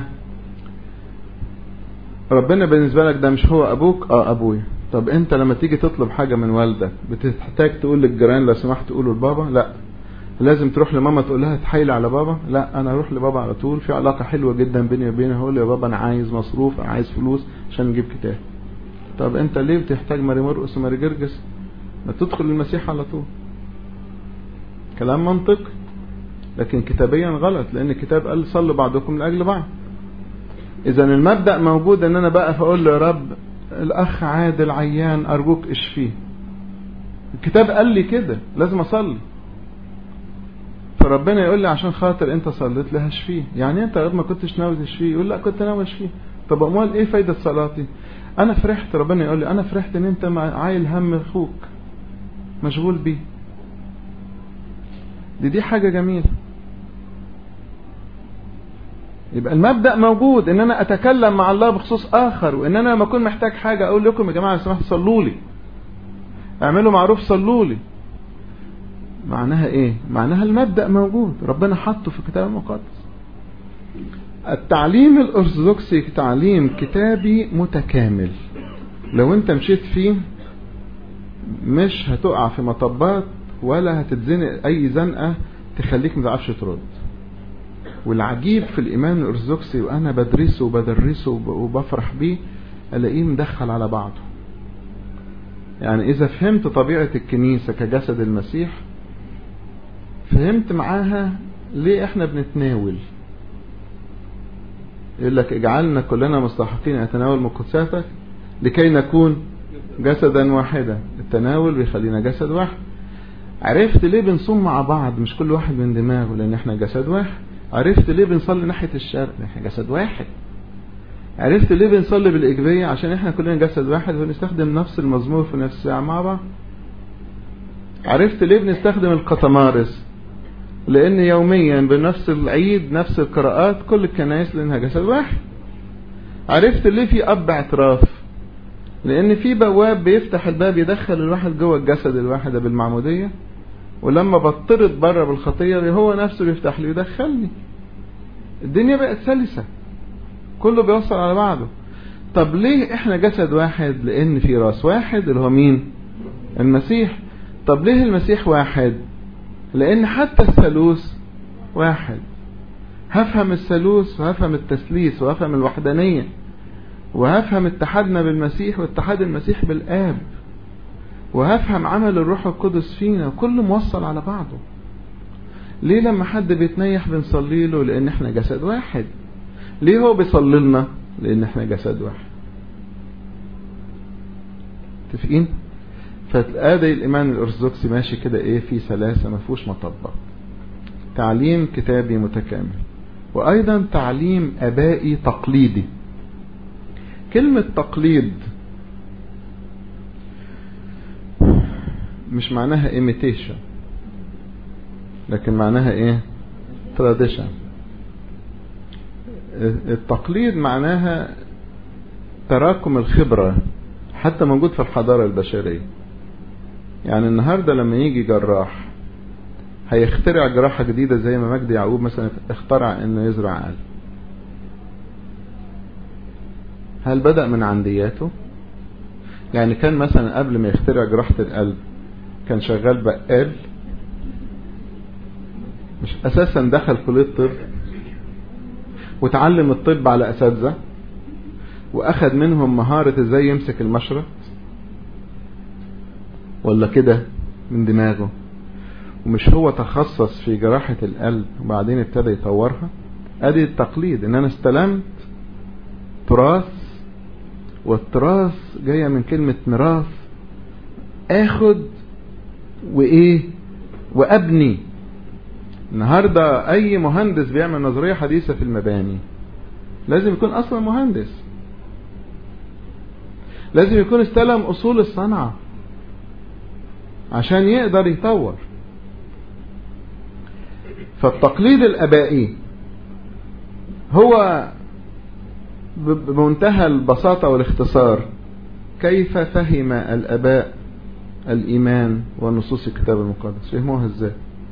ربنا بالنسبة لك ده مش هو أبوك آه أبويا طب أنت لما تيجي تطلب حاجة من والدك بتحتاج تقول للجيران لو سمحت تقولوا لبابا لا لازم تروح لماما تقول لها تحايل على بابا لا انا اروح لبابا على طول في علاقه حلوه جدا بيني وبينه هقول له يا بابا انا عايز مصروف انا عايز فلوس عشان نجيب كتاب طب انت ليه بتحتاج ماري مرقس وماري جرجس ما تدخل المسيح على طول كلام منطقي لكن كتابيا غلط لان الكتاب قال صلوا بعضكم لاجل بعض اذا المبدا موجود ان انا بقى فاقول له يا رب الاخ عادل عيان ارجوك اشفيه الكتاب قال لي كده لازم اصلي فربنا يقول لي عشان خاطر انت صليت لي هشفيه يعني انت غير ما كنتش ناوي تشفيه يقول لا كنت ناوي اشفيه طب امال ايه فايده صلاتي انا فرحت ربنا يقول لي انا فرحت ان انت عايل هم اخوك مشغول بيه دي دي حاجه جميله يبقى المبدا موجود ان انا اتكلم مع الله بخصوص اخر وان انا لما اكون محتاج حاجه اقول لكم يا جماعه لو سمحتوا صلوا لي اعملوا معروف صلوا لي معناها ايه معناها المبدأ موجود ربنا حطه في الكتاب المقدس التعليم الارثوذكسي تعليم كتابي متكامل لو انت مشيت فيه مش هتقع في مطبات ولا هتتزنق اي زنقة تخليك ما تعرفش ترد والعجيب في الايمان الارثوذكسي وانا بدرسه وبدرسه وبفرح بيه الاقيه مدخل على بعضه يعني اذا فهمت طبيعة الكنيسة كجسد المسيح فهمت معاها ليه احنا بنتناول يقول لك اجعلنا كلنا مستحقين اتناول من قدساتك لكي نكون جسدا واحدا التناول بيخلينا جسد واحد عرفت ليه بنصوم مع بعض مش كل واحد من دماغه لان احنا جسد واحد عرفت ليه بنصلي ناحية الشرق احنا جسد واحد عرفت ليه بنصلي بالإجبية عشان احنا كلنا جسد واحد ونستخدم نفس المزمور في نفس الساعة مع بعض عرفت ليه بنستخدم القطمارس لان يوميا بنفس العيد نفس القراءات كل الكنائس لانها جسد واحد عرفت ليه في اب اعتراف لان في بواب بيفتح الباب يدخل الواحد جوه الجسد الواحدة بالمعمودية ولما بطرد بره بالخطية هو نفسه بيفتح لي يدخلني الدنيا بقت سلسة كله بيوصل على بعضه طب ليه احنا جسد واحد لان في راس واحد اللي هو مين المسيح طب ليه المسيح واحد لان حتى الثالوث واحد هفهم الثالوث وهفهم التثليث وهفهم الوحدانية وهفهم اتحادنا بالمسيح واتحاد المسيح بالآب وهفهم عمل الروح القدس فينا وكله موصل على بعضه ليه لما حد بيتنيح بنصلي له لان احنا جسد واحد ليه هو بيصلي لنا لان احنا جسد واحد متفقين فادي الايمان الارثوذكسي ماشي كده ايه في سلاسه ما فيهوش مطبق تعليم كتابي متكامل وايضا تعليم ابائي تقليدي كلمه تقليد مش معناها imitation لكن معناها ايه tradition التقليد معناها تراكم الخبرة حتى موجود في الحضارة البشرية يعني النهاردة لما يجي جراح هيخترع جراحة جديدة زي ما مجدي يعقوب مثلا اخترع انه يزرع قلب هل بدأ من عندياته يعني كان مثلا قبل ما يخترع جراحة القلب كان شغال بقال مش اساسا دخل كلية الطب وتعلم الطب على اساتذة واخد منهم مهارة ازاي يمسك المشرط ولا كده من دماغه ومش هو تخصص في جراحة القلب وبعدين ابتدى يطورها ادي التقليد ان انا استلمت تراث والتراث جاية من كلمة ميراث اخد وايه وابني النهاردة اي مهندس بيعمل نظرية حديثة في المباني لازم يكون اصلا مهندس لازم يكون استلم اصول الصنعة عشان يقدر يطور فالتقليد الابائي هو بمنتهى البساطة والاختصار كيف فهم الاباء الايمان ونصوص الكتاب المقدس فهموها ازاي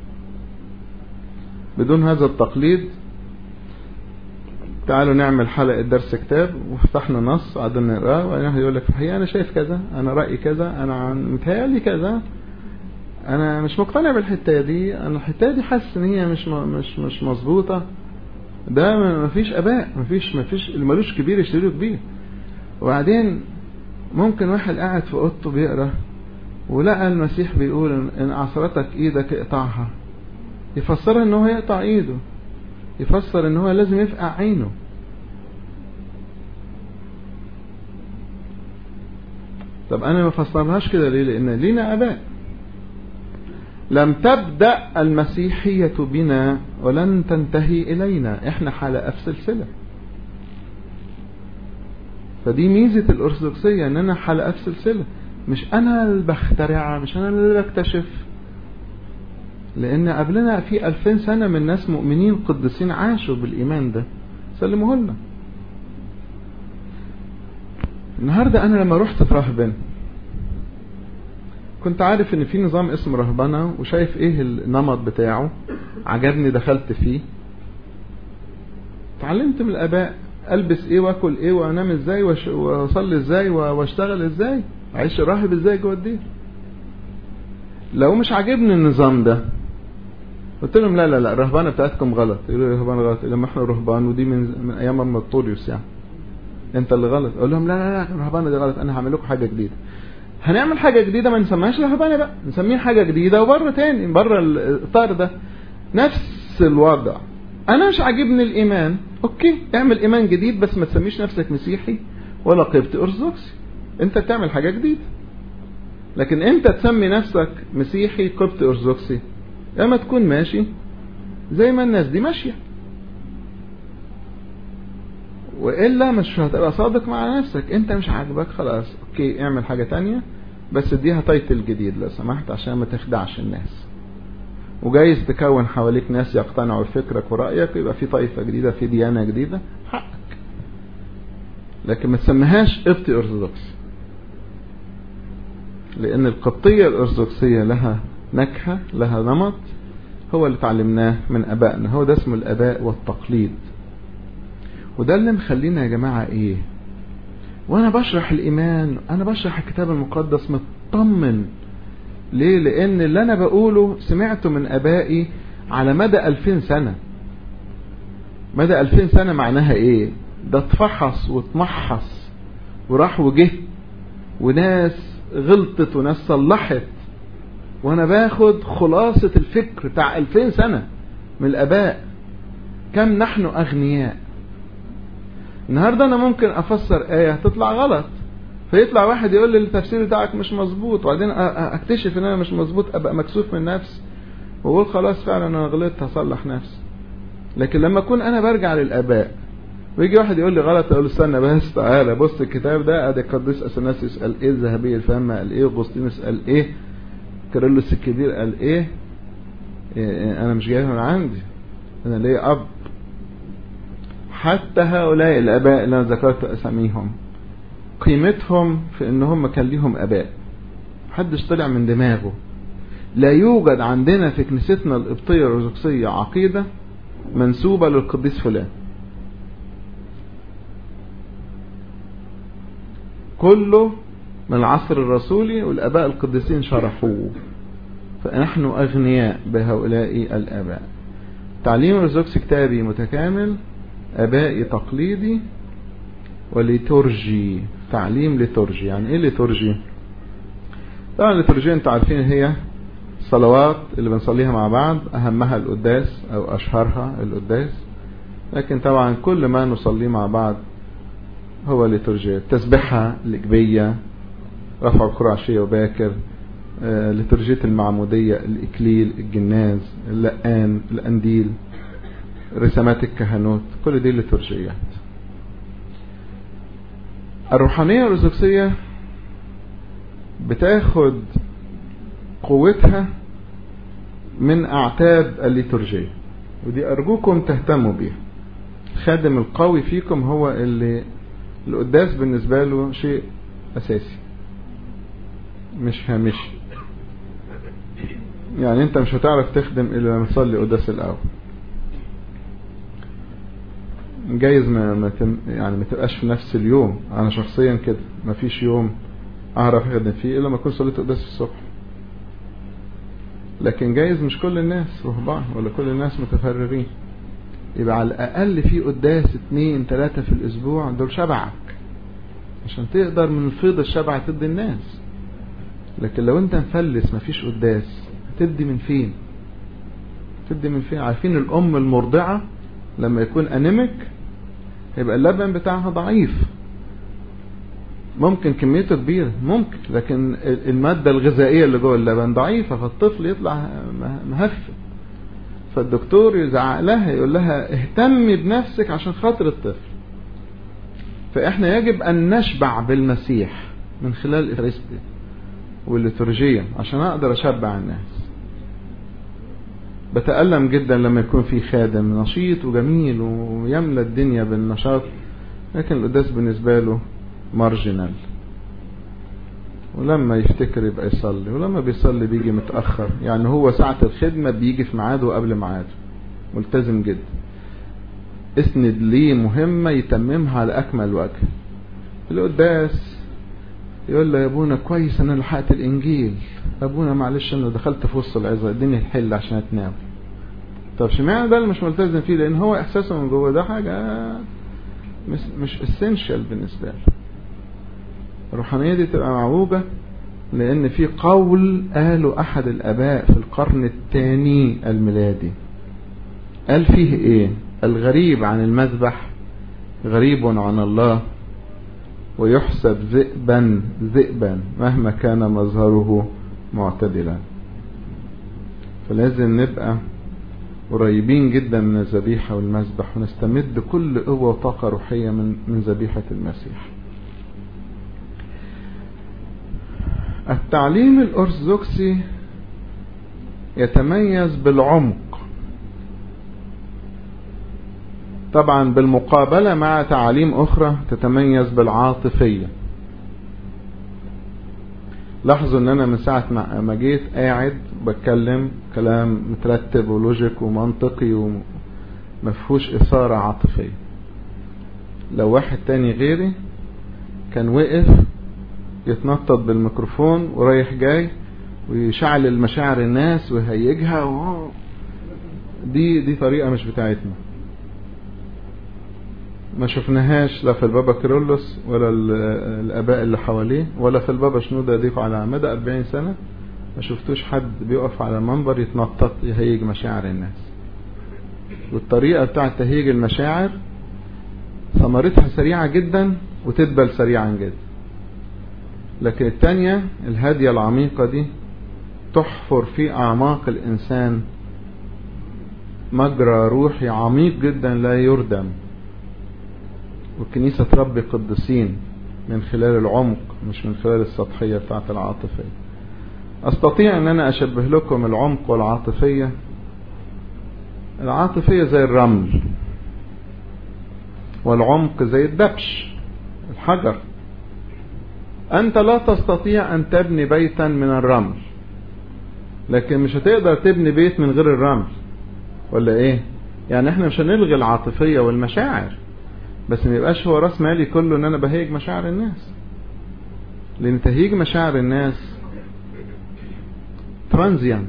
بدون هذا التقليد تعالوا نعمل حلقة درس كتاب وفتحنا نص قعدنا نقراه وبعدين يقول لك في الحقيقة أنا شايف كذا أنا رأيي كذا أنا متهيألي كذا أنا مش مقتنع بالحتة دي أنا الحتة دي حاسس إن هي مش مش مش مظبوطة ده مفيش آباء مفيش مفيش اللي ملوش كبير يشتريه كبير وبعدين ممكن واحد قاعد في أوضته بيقرا ولقى المسيح بيقول إن أعصرتك إيدك اقطعها يفسرها إن هو يقطع إيده يفسر ان هو لازم يفقع عينه طب انا ما فسرناهاش كده ليه لان لينا اباء لم تبدأ المسيحية بنا ولن تنتهي الينا احنا حلقة في سلسلة فدي ميزة الارثوذكسية ان انا حلقة في سلسلة مش انا اللي بخترعها مش انا اللي بكتشف لان قبلنا في الفين سنة من ناس مؤمنين قدسين عاشوا بالايمان ده سلموه لنا النهاردة انا لما رحت في رهبان كنت عارف ان في نظام اسمه رهبنة وشايف ايه النمط بتاعه عجبني دخلت فيه اتعلمت من الاباء البس ايه واكل ايه وانام ازاي واصلي ازاي واشتغل ازاي اعيش راهب ازاي جوه الدين لو مش عاجبني النظام ده قلت لهم لا لا لا الرهبانه بتاعتكم غلط يقولوا لي الرهبانه غلط لما احنا رهبان ودي من, من ايام مطوليوس يعني انت اللي غلط اقول لهم لا لا لا الرهبانه دي غلط انا هعمل لكم حاجه جديده هنعمل حاجه جديده ما نسميهاش رهبانه بقى نسميها حاجه جديده وبره تاني بره الاطار ده نفس الوضع انا مش عاجبني الايمان اوكي اعمل ايمان جديد بس ما تسميش نفسك مسيحي ولا قبطي ارثوذكسي انت بتعمل حاجه جديده لكن انت تسمي نفسك مسيحي قبطي ارثوذكسي اما تكون ماشي زي ما الناس دي ماشيه والا مش هتبقى صادق مع نفسك انت مش عاجبك خلاص اوكي اعمل حاجه تانية بس اديها تايتل جديد لو سمحت عشان ما تخدعش الناس وجايز تكون حواليك ناس يقتنعوا بفكرك ورأيك يبقى في طائفة جديدة في ديانة جديدة حقك لكن ما تسميهاش قبطي أرثوذكسي لأن القبطية الأرثوذكسية لها نكهة لها نمط هو اللي تعلمناه من أبائنا هو ده اسمه الأباء والتقليد وده اللي مخلينا يا جماعة إيه وأنا بشرح الإيمان أنا بشرح الكتاب المقدس مطمن ليه لأن اللي أنا بقوله سمعته من أبائي على مدى ألفين سنة مدى ألفين سنة معناها إيه ده اتفحص واتمحص وراح وجه وناس غلطت وناس صلحت وانا باخد خلاصة الفكر بتاع الفين سنة من الاباء كم نحن اغنياء النهاردة انا ممكن افسر اية تطلع غلط فيطلع واحد يقول لي التفسير بتاعك مش مظبوط وبعدين اكتشف ان انا مش مظبوط ابقى مكسوف من نفسي واقول خلاص فعلا انا غلطت هصلح نفسي لكن لما اكون انا برجع للاباء ويجي واحد يقول لي غلط اقول له استنى بس تعالى بص الكتاب ده ادي القديس اثناسيوس قال ايه الذهبيه الفم قال ايه اغسطينوس قال ايه كيرلس الكبير قال ايه, إيه انا مش جاي من عندي انا ليا اب حتى هؤلاء الاباء اللي انا ذكرت اساميهم قيمتهم في ان هم كان ليهم اباء محدش طلع من دماغه لا يوجد عندنا في كنيستنا القبطيه الارثوذكسيه عقيده منسوبه للقديس فلان كله من العصر الرسولي والاباء القديسين شرحوه فنحن اغنياء بهؤلاء الاباء تعليم الارثوذكسي كتابي متكامل ابائي تقليدي وليتورجي تعليم ليتورجي يعني ايه ليتورجي طبعا الليتورجية انتوا عارفين هي الصلوات اللي بنصليها مع بعض اهمها القداس او اشهرها القداس لكن طبعا كل ما نصليه مع بعض هو ليتورجية التسبحة الإجبية رفع الكرة عشية وباكر آه، لترجية المعمودية الإكليل الجناز اللقان الأنديل رسمات الكهنوت كل دي لترجيات الروحانية الأرثوذكسية بتاخد قوتها من أعتاب الليتورجية ودي أرجوكم تهتموا بيها الخادم القوي فيكم هو اللي القداس بالنسبة له شيء أساسي مش هامشي يعني انت مش هتعرف تخدم الا لما تصلي قداس الاول جايز ما, ما تم يعني ما تبقاش في نفس اليوم انا شخصيا كده ما فيش يوم اعرف اخدم فيه الا لما اكون صليت قداس الصبح لكن جايز مش كل الناس رهبان ولا كل الناس متفرغين يبقى على الاقل في قداس اتنين تلاتة في الاسبوع دول شبعك عشان تقدر من فيض الشبع تدي الناس لكن لو انت مفلس مفيش قداس هتدي من فين تدي من فين عارفين الام المرضعة لما يكون انيميك يبقى اللبن بتاعها ضعيف ممكن كميته كبيرة ممكن لكن المادة الغذائية اللي جوه اللبن ضعيفة فالطفل يطلع مهفل فالدكتور يزعق لها يقول لها اهتمي بنفسك عشان خاطر الطفل فاحنا يجب ان نشبع بالمسيح من خلال الافريستي والليتورجية عشان اقدر اشبع الناس بتألم جدا لما يكون في خادم نشيط وجميل ويملى الدنيا بالنشاط لكن القداس بالنسبة له مارجنال ولما يفتكر يبقى يصلي ولما بيصلي بيجي متأخر يعني هو ساعة الخدمة بيجي في ميعاده وقبل ميعاده ملتزم جدا اسند ليه مهمة يتممها على أكمل وجه القداس يقول له يا ابونا كويس انا لحقت الانجيل ابونا معلش انا دخلت في وسط العظه اديني الحل عشان اتناول طب اشمعنى ده اللي مش ملتزم فيه لان هو احساسه من جوه ده حاجه مش مش اسينشال بالنسبه له الروحانيه دي تبقى معوجه لان في قول قاله احد الاباء في القرن الثاني الميلادي قال فيه ايه الغريب عن المذبح غريب عن الله ويحسب ذئبا ذئبا مهما كان مظهره معتدلا فلازم نبقى قريبين جدا من الذبيحة والمذبح ونستمد كل قوة وطاقة روحية من من ذبيحة المسيح التعليم الأرثوذكسي يتميز بالعمق طبعا بالمقابلة مع تعاليم أخرى تتميز بالعاطفية لاحظوا ان انا من ساعة ما جيت قاعد بتكلم كلام مترتب ولوجيك ومنطقي ومفهوش اثارة عاطفية لو واحد تاني غيري كان وقف يتنطط بالميكروفون ورايح جاي ويشعل المشاعر الناس ويهيجها دي دي طريقة مش بتاعتنا ما شفناهاش لا في البابا كيرلس ولا الاباء اللي حواليه ولا في البابا شنودة ديكو على مدى 40 سنة ما شفتوش حد بيقف على المنبر يتنطط يهيج مشاعر الناس والطريقة بتاعة تهيج المشاعر ثمرتها سريعة جدا وتدبل سريعا جدا لكن التانية الهادية العميقة دي تحفر في أعماق الإنسان مجرى روحي عميق جدا لا يردم والكنيسة تربي قديسين من خلال العمق مش من خلال السطحية بتاعت العاطفية استطيع ان انا اشبه لكم العمق والعاطفية العاطفية زي الرمل والعمق زي الدبش الحجر انت لا تستطيع ان تبني بيتا من الرمل لكن مش هتقدر تبني بيت من غير الرمل ولا ايه يعني احنا مش هنلغي العاطفية والمشاعر بس ما يبقاش هو راس مالي كله ان انا بهيج مشاعر الناس لان تهيج مشاعر الناس ترانزيانت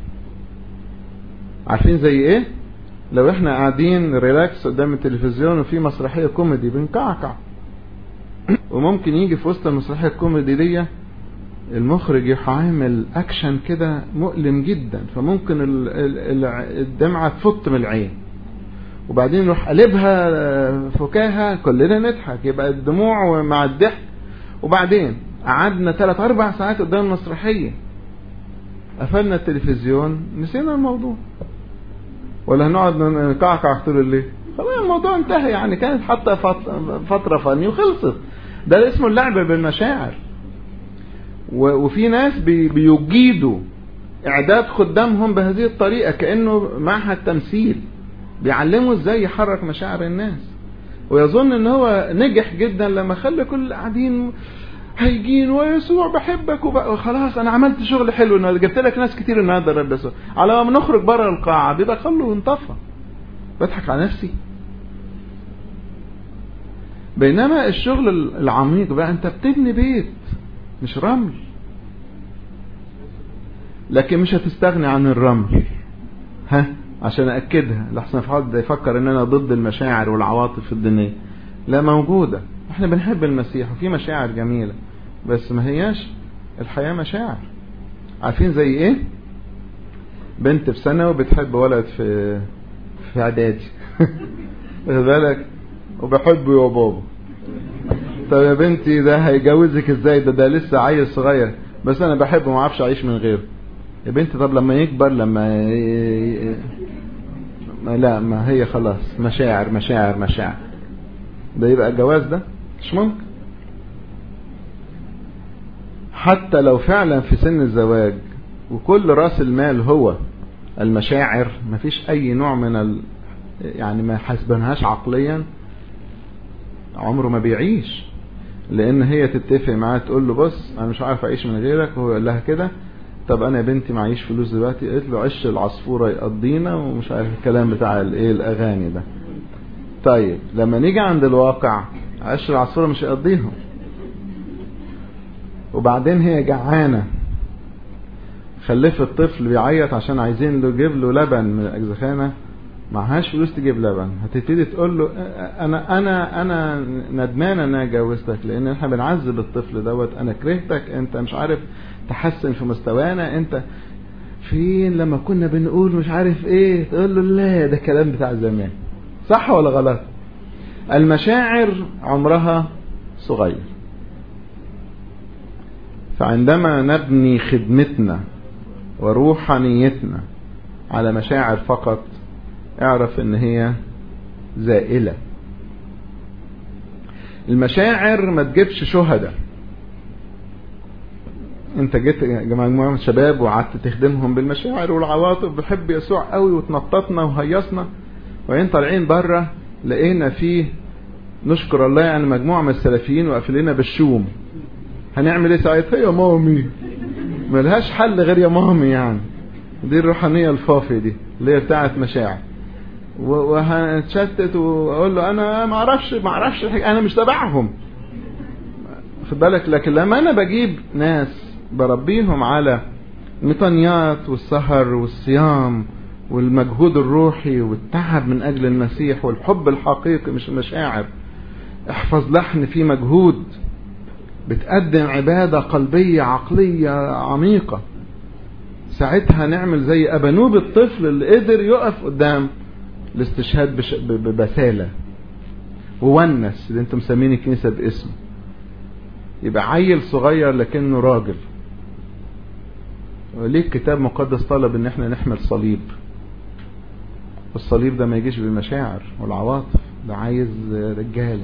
عارفين زي ايه لو احنا قاعدين ريلاكس قدام التلفزيون وفي مسرحية كوميدي بنكعكع وممكن يجي في وسط المسرحية الكوميدي دي المخرج يعمل اكشن كده مؤلم جدا فممكن الدمعة تفط من العين وبعدين نروح قلبها فكاهة كلنا نضحك يبقى الدموع مع الضحك وبعدين قعدنا ثلاث اربع ساعات قدام المسرحية قفلنا التلفزيون نسينا الموضوع ولا هنقعد نكعكع طول الليل خلاص الموضوع انتهى يعني كانت حتى فترة فني وخلصت ده اسمه اللعب بالمشاعر وفي ناس بيجيدوا اعداد خدامهم بهذه الطريقة كأنه معهد تمثيل بيعلمه ازاي يحرك مشاعر الناس ويظن ان هو نجح جدا لما خلى كل اللي قاعدين هيجين ويسوع بحبك وخلاص انا عملت شغل حلو النهارده جبت لك ناس كتير النهارده رب يسوع على ما نخرج بره القاعه بيبقى خله وانطفى بضحك على نفسي بينما الشغل العميق بقى انت بتبني بيت مش رمل لكن مش هتستغني عن الرمل ها عشان أأكدها لحسن في حد يفكر ان انا ضد المشاعر والعواطف الدينية لا موجودة احنا بنحب المسيح وفي مشاعر جميلة بس ما هياش الحياة مشاعر عارفين زي ايه بنت في ثانوي بتحب ولد في في اعدادي واخد بالك وبحبه يا بابا طب يا بنتي ده هيجوزك ازاي ده ده لسه عيل صغير بس انا بحبه ما اعرفش اعيش من غيره يا بنتي طب لما يكبر لما ي... ما لا ما هي خلاص مشاعر مشاعر مشاعر ده يبقى الجواز ده مش ممكن حتى لو فعلا في سن الزواج وكل راس المال هو المشاعر مفيش اي نوع من ال... يعني ما حسبناهاش عقليا عمره ما بيعيش لان هي تتفق معاه تقول له بص انا مش عارف اعيش من غيرك وهو يقول لها كده طب انا يا بنتي معيش فلوس دلوقتي قالت له عش العصفوره يقضينا ومش عارف الكلام بتاع الايه الاغاني ده طيب لما نيجي عند الواقع عش العصفوره مش هيقضيهم وبعدين هي جعانه خلفت طفل بيعيط عشان عايزين له يجيب له لبن من الاجزخانه معهاش فلوس تجيب لبن هتبتدي تقول له انا انا انا ندمان ان انا جوزتك لان احنا بنعذب الطفل دوت انا كرهتك انت مش عارف تحسن في مستوانا انت فين لما كنا بنقول مش عارف ايه تقول له لا ده كلام بتاع زمان صح ولا غلط المشاعر عمرها صغير فعندما نبني خدمتنا وروحانيتنا على مشاعر فقط اعرف ان هي زائلة المشاعر ما تجيبش شهداء انت جيت مجموعه من شباب وقعدت تخدمهم بالمشاعر والعواطف بحب يسوع قوي وتنططنا وهيصنا وبعدين طالعين بره لقينا فيه نشكر الله يعني مجموعه من السلفيين وقافلين بالشوم هنعمل ايه ساعتها يا مامي ملهاش حل غير يا مامي يعني دي الروحانيه الفافي دي اللي هي بتاعت مشاعر وهنتشتت واقول له انا ما اعرفش ما اعرفش انا مش تبعهم خد بالك لكن لما انا بجيب ناس بربيهم على الميطانيات والسهر والصيام والمجهود الروحي والتعب من اجل المسيح والحب الحقيقي مش المشاعر احفظ لحن فيه مجهود بتقدم عبادة قلبية عقلية عميقة ساعتها نعمل زي أبنوب الطفل اللي قدر يقف قدام الاستشهاد بش... ببسالة وونس اللي انتم مسمين الكنيسة باسمه يبقى عيل صغير لكنه راجل وليه الكتاب مقدس طلب ان احنا نحمل صليب والصليب ده ما يجيش بالمشاعر والعواطف ده عايز رجاله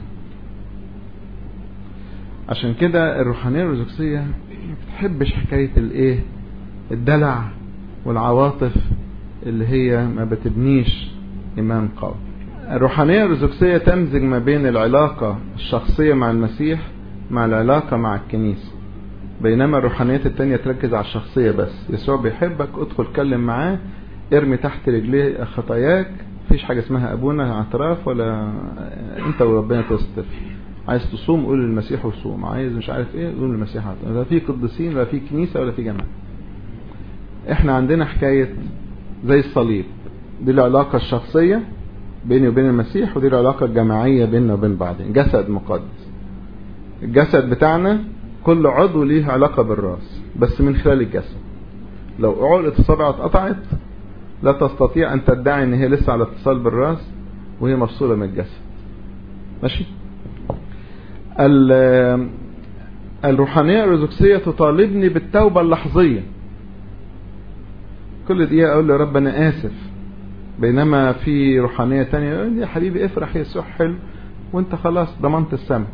عشان كده الروحانيه الارثوذكسيه ما بتحبش حكايه الايه الدلع والعواطف اللي هي ما بتبنيش ايمان قوي الروحانيه الارثوذكسيه تمزج ما بين العلاقه الشخصيه مع المسيح مع العلاقه مع الكنيسه بينما الروحانيات التانية تركز على الشخصية بس يسوع بيحبك ادخل اتكلم معاه ارمي تحت رجليه خطاياك مفيش حاجة اسمها ابونا اعتراف ولا انت وربنا تستر عايز تصوم قول للمسيح وصوم عايز مش عارف ايه قول للمسيح عطل. لا في قديسين ولا في كنيسة ولا في جماعة احنا عندنا حكاية زي الصليب دي العلاقة الشخصية بيني وبين المسيح ودي العلاقة الجماعية بيننا وبين بعضين جسد مقدس الجسد بتاعنا كل عضو ليه علاقة بالراس بس من خلال الجسد لو عقلة الصبع اتقطعت لا تستطيع ان تدعي ان هي لسه على اتصال بالراس وهي مفصولة من الجسد ماشي الروحانية الارثوذكسية تطالبني بالتوبة اللحظية كل دقيقة اقول له رب انا اسف بينما في روحانية تانية يا حبيبي افرح يسوع حلو وانت خلاص ضمنت السماء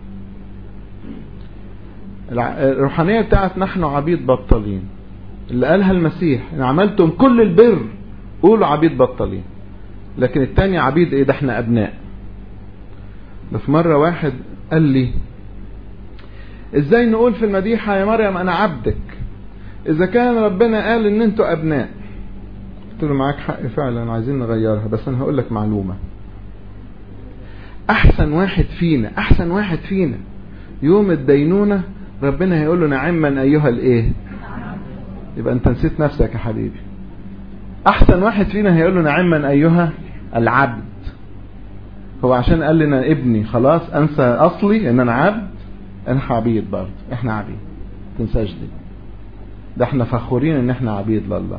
الروحانية بتاعت نحن عبيد بطالين اللي قالها المسيح ان عملتم كل البر قولوا عبيد بطالين لكن التاني عبيد ايه ده احنا ابناء ده في مرة واحد قال لي ازاي نقول في المديحة يا مريم انا عبدك اذا كان ربنا قال ان انتوا ابناء قلت له معاك حق فعلا عايزين نغيرها بس انا هقول لك معلومة احسن واحد فينا احسن واحد فينا يوم الدينونة ربنا هيقول له نعما ايها الايه يبقى انت نسيت نفسك يا حبيبي احسن واحد فينا هيقول له نعما ايها العبد هو عشان قال لنا ابني خلاص انسى اصلي ان انا عبد انا عبيد برضه احنا عبيد تنساش دي ده احنا فخورين ان احنا عبيد لله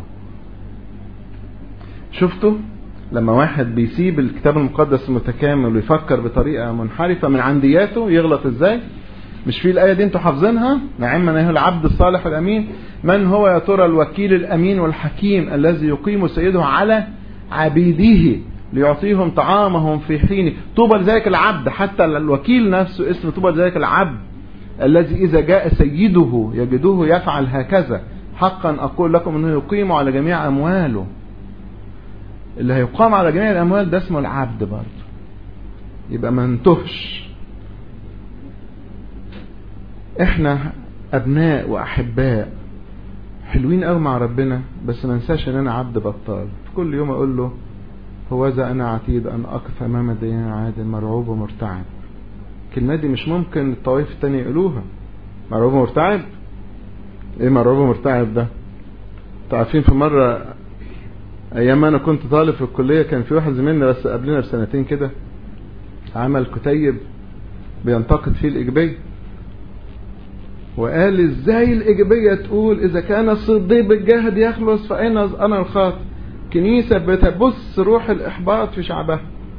شفتوا لما واحد بيسيب الكتاب المقدس المتكامل ويفكر بطريقة منحرفة من عندياته يغلط ازاي مش في الآية دي انتوا حافظينها نعم من العبد الصالح الأمين من هو يا ترى الوكيل الأمين والحكيم الذي يقيم سيده على عبيده ليعطيهم طعامهم في حينه طوبى لذلك العبد حتى الوكيل نفسه اسم طوبى لذلك العبد الذي إذا جاء سيده يجده يفعل هكذا حقا أقول لكم أنه يقيم على جميع أمواله اللي هيقام على جميع الأموال ده اسمه العبد برضه يبقى ما انتهش احنا ابناء واحباء حلوين قوي مع ربنا بس ما انساش ان انا عبد بطال في كل يوم اقول له هوذا انا عتيد ان اقف امام الديان عادل مرعوب ومرتعب الكلمه دي مش ممكن الطوائف التانية يقولوها مرعوب ومرتعب ايه مرعوب ومرتعب ده انتوا عارفين في مره ايام ما انا كنت طالب في الكليه كان في واحد زميلنا بس قبلنا بسنتين كده عمل كتيب بينتقد فيه الايجابيه وقال ازاي الايجابيه تقول اذا كان الصديق بالجهد يخلص فاين انا الخاطئ كنيسه بتبث روح الاحباط في شعبها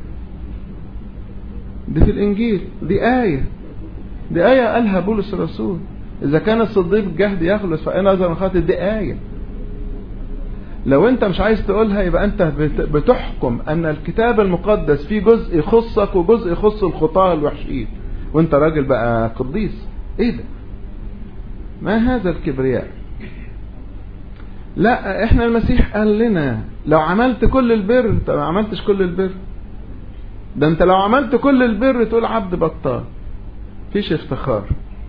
دي في الانجيل دي ايه دي ايه قالها بولس الرسول اذا كان الصديق بالجهد يخلص فاين انا الخاطئ دي ايه لو انت مش عايز تقولها يبقى انت بتحكم ان الكتاب المقدس فيه جزء يخصك وجزء يخص الخطاة الوحشين وانت راجل بقى قديس ايه ده ما هذا الكبرياء لا احنا المسيح قال لنا لو عملت كل البر انت ما عملتش كل البر ده انت لو عملت كل البر تقول عبد بطال فيش افتخار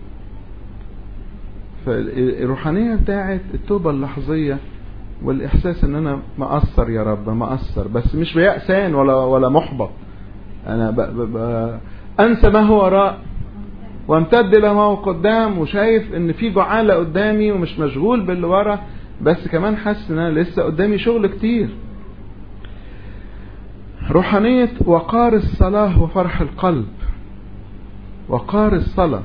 فالروحانية بتاعت التوبة اللحظية والإحساس إن أنا مقصر يا رب مقصر بس مش بيأسان ولا ولا محبط أنا ب ب ب أنسى ما هو وراء وامتد إلى ما هو قدام وشايف إن في جعالة قدامي ومش مشغول باللي ورا بس كمان حاسس إن أنا لسه قدامي شغل كتير روحانية وقار الصلاة وفرح القلب وقار الصلاة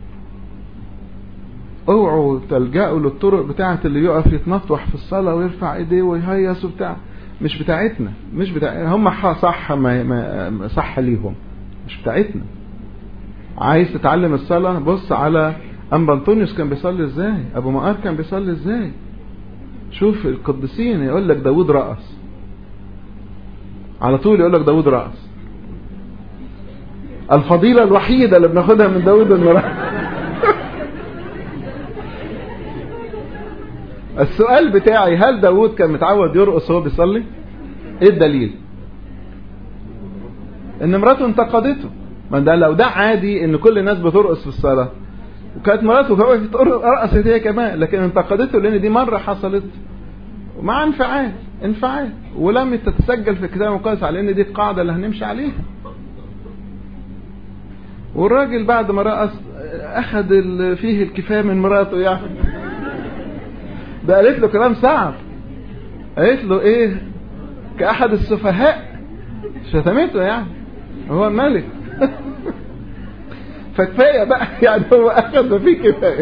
اوعوا تلجأوا للطرق بتاعة اللي يقف يتنطوح في الصلاة ويرفع ايديه ويهيص وبتاع مش بتاعتنا مش بتاع هم صح ما... ما... صح ليهم مش بتاعتنا عايز تتعلم الصلاة بص على أنبا أنطونيوس كان بيصلي ازاي أبو مقار كان بيصلي ازاي شوف القديسين يقول لك داود رقص على طول يقول لك داود رقص الفضيلة الوحيدة اللي بناخدها من داود انه السؤال بتاعي هل داود كان متعود يرقص وهو بيصلي ايه الدليل ان مراته انتقدته ما ده لو ده عادي ان كل الناس بترقص في الصلاة وكانت مراته وقفت رقصت هي كمان لكن انتقدته لان دي مرة حصلت مع انفعال انفعال ولم تتسجل في الكتاب المقدس على ان دي القاعدة اللي هنمشي عليها والراجل بعد ما رقص اخذ فيه الكفاية من مراته يعني ده قالت له كلام صعب قالت له ايه كأحد السفهاء شتمته يعني هو الملك فكفاية بقى يعني هو أخذ ما فيه كفاية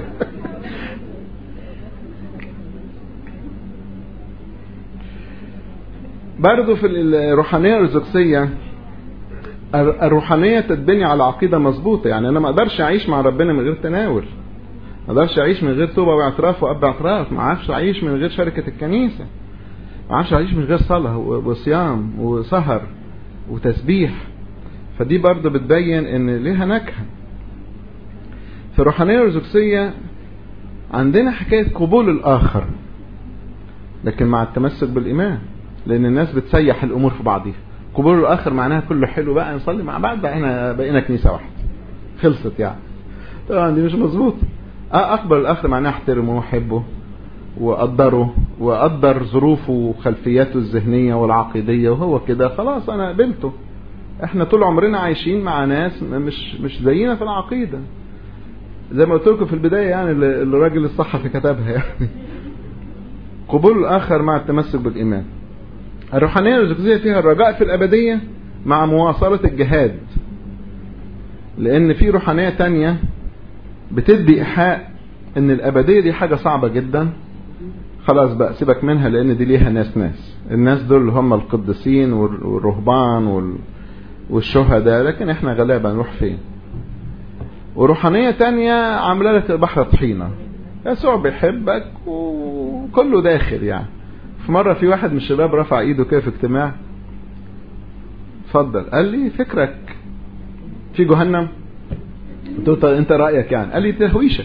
برضه في الروحانية الأرثوذكسية الروحانية تتبني على عقيدة مظبوطة يعني أنا ما أقدرش أعيش مع ربنا من غير تناول ما اقدرش اعيش من غير توبه واعتراف واب اعتراف ما اعرفش اعيش من غير شركه الكنيسه ما اعرفش اعيش من غير صلاه وصيام وسهر وتسبيح فدي برضه بتبين ان ليها نكهه في الروحانيه الارثوذكسيه عندنا حكايه قبول الاخر لكن مع التمسك بالايمان لان الناس بتسيح الامور في بعضيها قبول الاخر معناها كله حلو بقى نصلي مع بعض بقينا بقينا كنيسه واحده خلصت يعني طبعا دي مش مظبوطه أقبل الأخ معناه أحترمه وأحبه وأقدره وأقدر ظروفه وخلفياته الذهنية والعقيدية وهو كده خلاص أنا قبلته احنا طول عمرنا عايشين مع ناس مش مش زينا في العقيدة زي ما قلت لكم في البداية يعني اللي الراجل الصحفي كتبها يعني قبول الآخر مع التمسك بالإيمان الروحانية الأرثوذكسية فيها الرجاء في الأبدية مع مواصلة الجهاد لأن في روحانية تانية بتدي إيحاء إن الأبدية دي حاجة صعبة جدا خلاص بقى سيبك منها لأن دي ليها ناس ناس الناس دول اللي هم القديسين والرهبان والشهداء لكن احنا غالبا نروح فين وروحانية تانية عاملة لك بحر طحينة يسوع بيحبك وكله داخل يعني في مرة في واحد من الشباب رفع ايده كده في اجتماع اتفضل قال لي فكرك في جهنم قلت له انت رأيك يعني قال لي تهويشة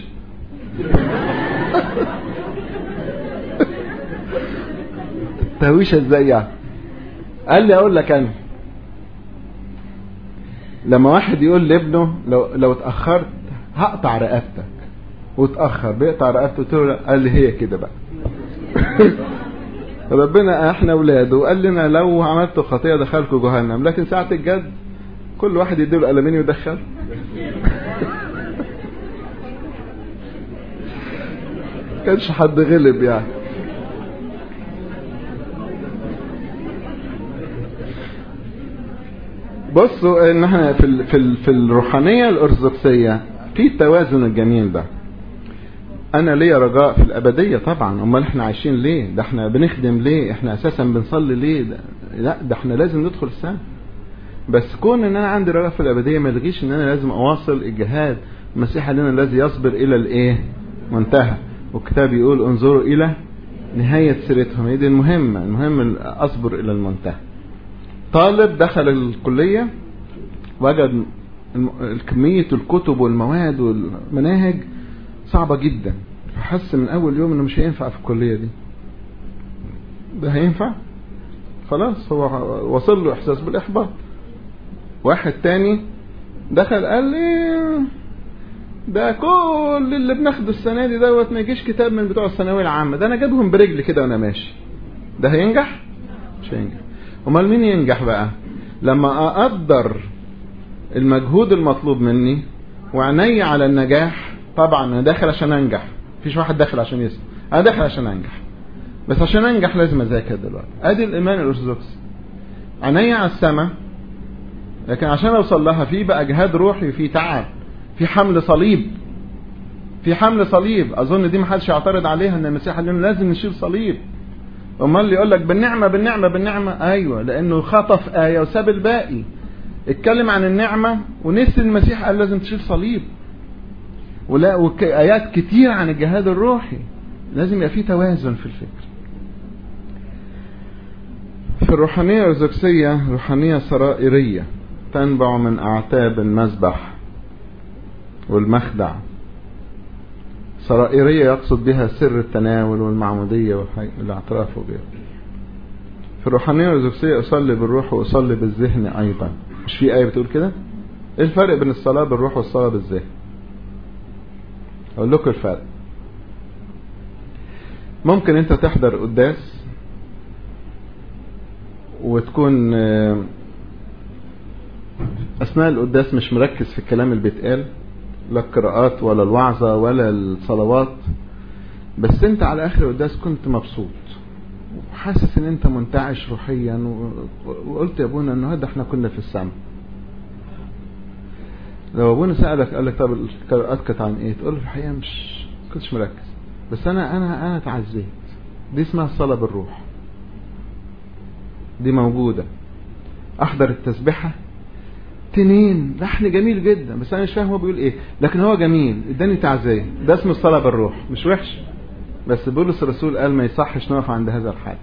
تهويشة ازاي يعني قال لي اقول لك انا لما واحد يقول لابنه لو لو اتاخرت هقطع رقبتك واتاخر بيقطع رقبته قلت له قال لي هي كده بقى ربنا احنا اولاده وقال لنا لو عملتوا خطيئه دخلكم جهنم لكن ساعه الجد كل واحد يديله قلمين ويدخل كانش حد غلب يعني بصوا ان احنا في ال في ال في الروحانيه الارثوذكسيه في التوازن الجميل ده انا ليا رجاء في الابديه طبعا امال احنا عايشين ليه ده احنا بنخدم ليه احنا اساسا بنصلي ليه ده لا ده احنا لازم ندخل السنه بس كون ان انا عندي رجاء في الابديه ما يلغيش ان انا لازم اواصل الجهاد المسيح لنا الذي يصبر الى الايه منتهى والكتاب يقول انظروا الى نهايه سيرتهم هي دي المهمه المهم اصبر الى المنتهى طالب دخل الكليه وجد كميه الكتب والمواد والمناهج صعبه جدا فحس من اول يوم انه مش هينفع في الكلية دي ده هينفع خلاص هو وصل له احساس بالاحباط واحد تاني دخل قال لي ده كل اللي بناخده السنة دي دوت ما يجيش كتاب من بتوع الثانوية العامة ده انا جابهم برجلي كده وانا ماشي ده هينجح مش هينجح امال مين ينجح بقى لما اقدر المجهود المطلوب مني وعيني على النجاح طبعا انا داخل عشان انجح مفيش واحد داخل عشان يسمع انا داخل عشان انجح بس عشان انجح لازم اذاكر دلوقتي ادي الايمان الارثوذكسي عيني على السماء لكن عشان اوصل لها في بقى جهاد روحي في تعب في حمل صليب في حمل صليب اظن دي محدش يعترض عليها ان المسيح قال لنا لازم نشيل صليب امال اللي يقول لك بالنعمه بالنعمه بالنعمه ايوه لانه خطف ايه وساب الباقي اتكلم عن النعمه ونسي المسيح قال لازم تشيل صليب ولا وآيات كتير عن الجهاد الروحي لازم يبقى في توازن في الفكر في الروحانية الأرثوذكسية روحانية سرائرية تنبع من أعتاب المذبح والمخدع سرائرية يقصد بها سر التناول والمعمودية والاعتراف وغيره في الروحانية الأرثوذكسية أصلي بالروح وأصلي بالذهن أيضا مش في آية بتقول كده إيه الفرق بين الصلاة بالروح والصلاة بالذهن أقول لكم الفرق ممكن أنت تحضر قداس وتكون أثناء القداس مش مركز في الكلام اللي بيتقال لا القراءات ولا الوعظة ولا الصلوات بس انت على اخر القداس كنت مبسوط وحاسس ان انت منتعش روحيا وقلت يا ابونا النهارده احنا كنا في السماء لو ابونا سألك قال لك طب القراءات كانت عن ايه تقول له الحقيقة مش كنتش مركز بس انا انا انا اتعزيت دي اسمها الصلاة بالروح دي موجودة احضر التسبيحة تنين لحن جميل جدا بس انا مش فاهم هو بيقول ايه لكن هو جميل اداني تعزيه ده اسمه الصلاه بالروح مش وحش بس بولس الرسول قال ما يصحش نقف عند هذا الحد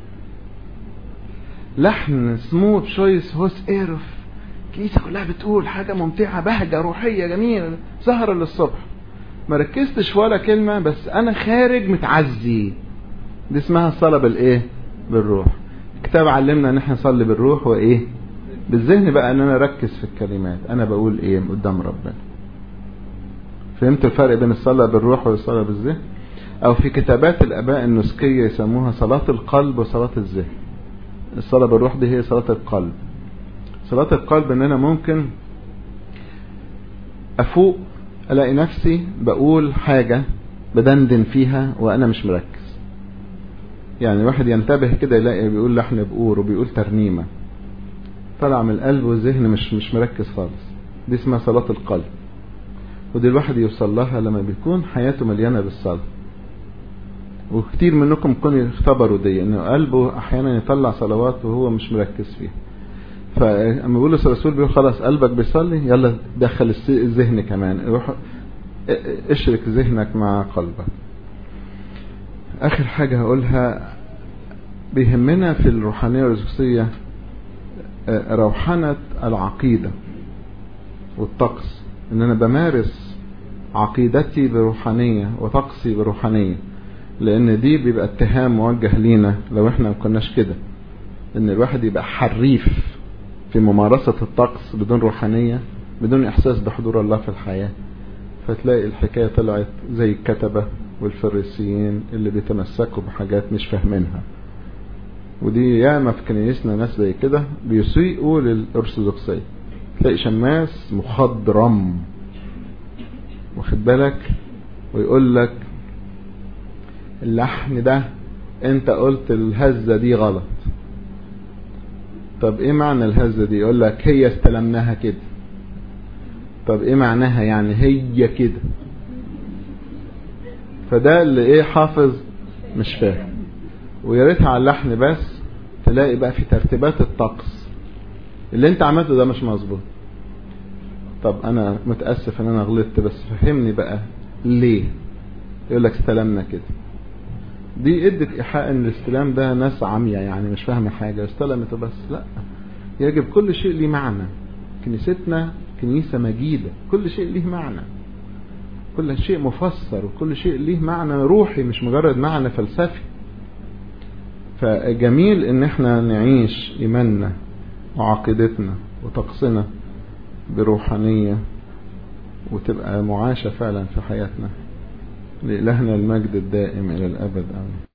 لحن سموث شويس هوس ايرف الكنيسه كلها بتقول حاجه ممتعه بهجه روحيه جميله سهره للصبح ما ركزتش ولا كلمه بس انا خارج متعزي دي اسمها الصلاه بالايه بالروح الكتاب علمنا ان احنا نصلي بالروح وايه بالذهن بقى ان انا اركز في الكلمات انا بقول ايه قدام ربنا فهمت الفرق بين الصلاة بالروح والصلاة بالذهن او في كتابات الاباء النسكية يسموها صلاة القلب وصلاة الذهن الصلاة بالروح دي هي صلاة القلب صلاة القلب ان انا ممكن افوق الاقي نفسي بقول حاجة بدندن فيها وانا مش مركز يعني واحد ينتبه كده يلاقي بيقول لحن بقور وبيقول ترنيمه طلع من القلب والذهن مش مش مركز خالص دي اسمها صلاة القلب ودي الواحد يوصل لها لما بيكون حياته مليانة بالصلاة وكتير منكم يكونوا يختبروا دي انه قلبه احيانا يطلع صلوات وهو مش مركز فيها فلما بيقول الرسول بيقول خلاص قلبك بيصلي يلا دخل الذهن كمان روح اشرك ذهنك مع قلبك اخر حاجة هقولها بيهمنا في الروحانية الرزقية روحنة العقيدة والطقس ان انا بمارس عقيدتي بروحانية وطقسي بروحانية لان دي بيبقى اتهام موجه لينا لو احنا ما كناش كده ان الواحد يبقى حريف في ممارسة الطقس بدون روحانية بدون احساس بحضور الله في الحياة فتلاقي الحكاية طلعت زي الكتبة والفريسيين اللي بيتمسكوا بحاجات مش فاهمينها ودي ياما في كنيسنا ناس زي كده بيسيئوا للأرثوذكسية تلاقي شماس مخضرم واخد بالك ويقول لك اللحن ده انت قلت الهزة دي غلط طب ايه معنى الهزة دي يقول لك هي استلمناها كده طب ايه معناها يعني هي كده فده اللي ايه حافظ مش فاهم ويا ريتها على اللحن بس تلاقي بقى في ترتيبات الطقس اللي انت عملته ده مش مظبوط طب انا متاسف ان انا غلطت بس فهمني بقى ليه يقول لك استلمنا كده دي ادت ايحاء ان الاستلام ده ناس عمية يعني مش فاهمه حاجه استلمت بس لا يجب كل شيء ليه معنى كنيستنا كنيسة مجيدة كل شيء ليه معنى كل شيء مفسر وكل شيء ليه معنى روحي مش مجرد معنى فلسفي فجميل ان احنا نعيش ايماننا وعقيدتنا وطقسنا بروحانية وتبقى معاشة فعلا في حياتنا لإلهنا المجد الدائم إلى الأبد آمين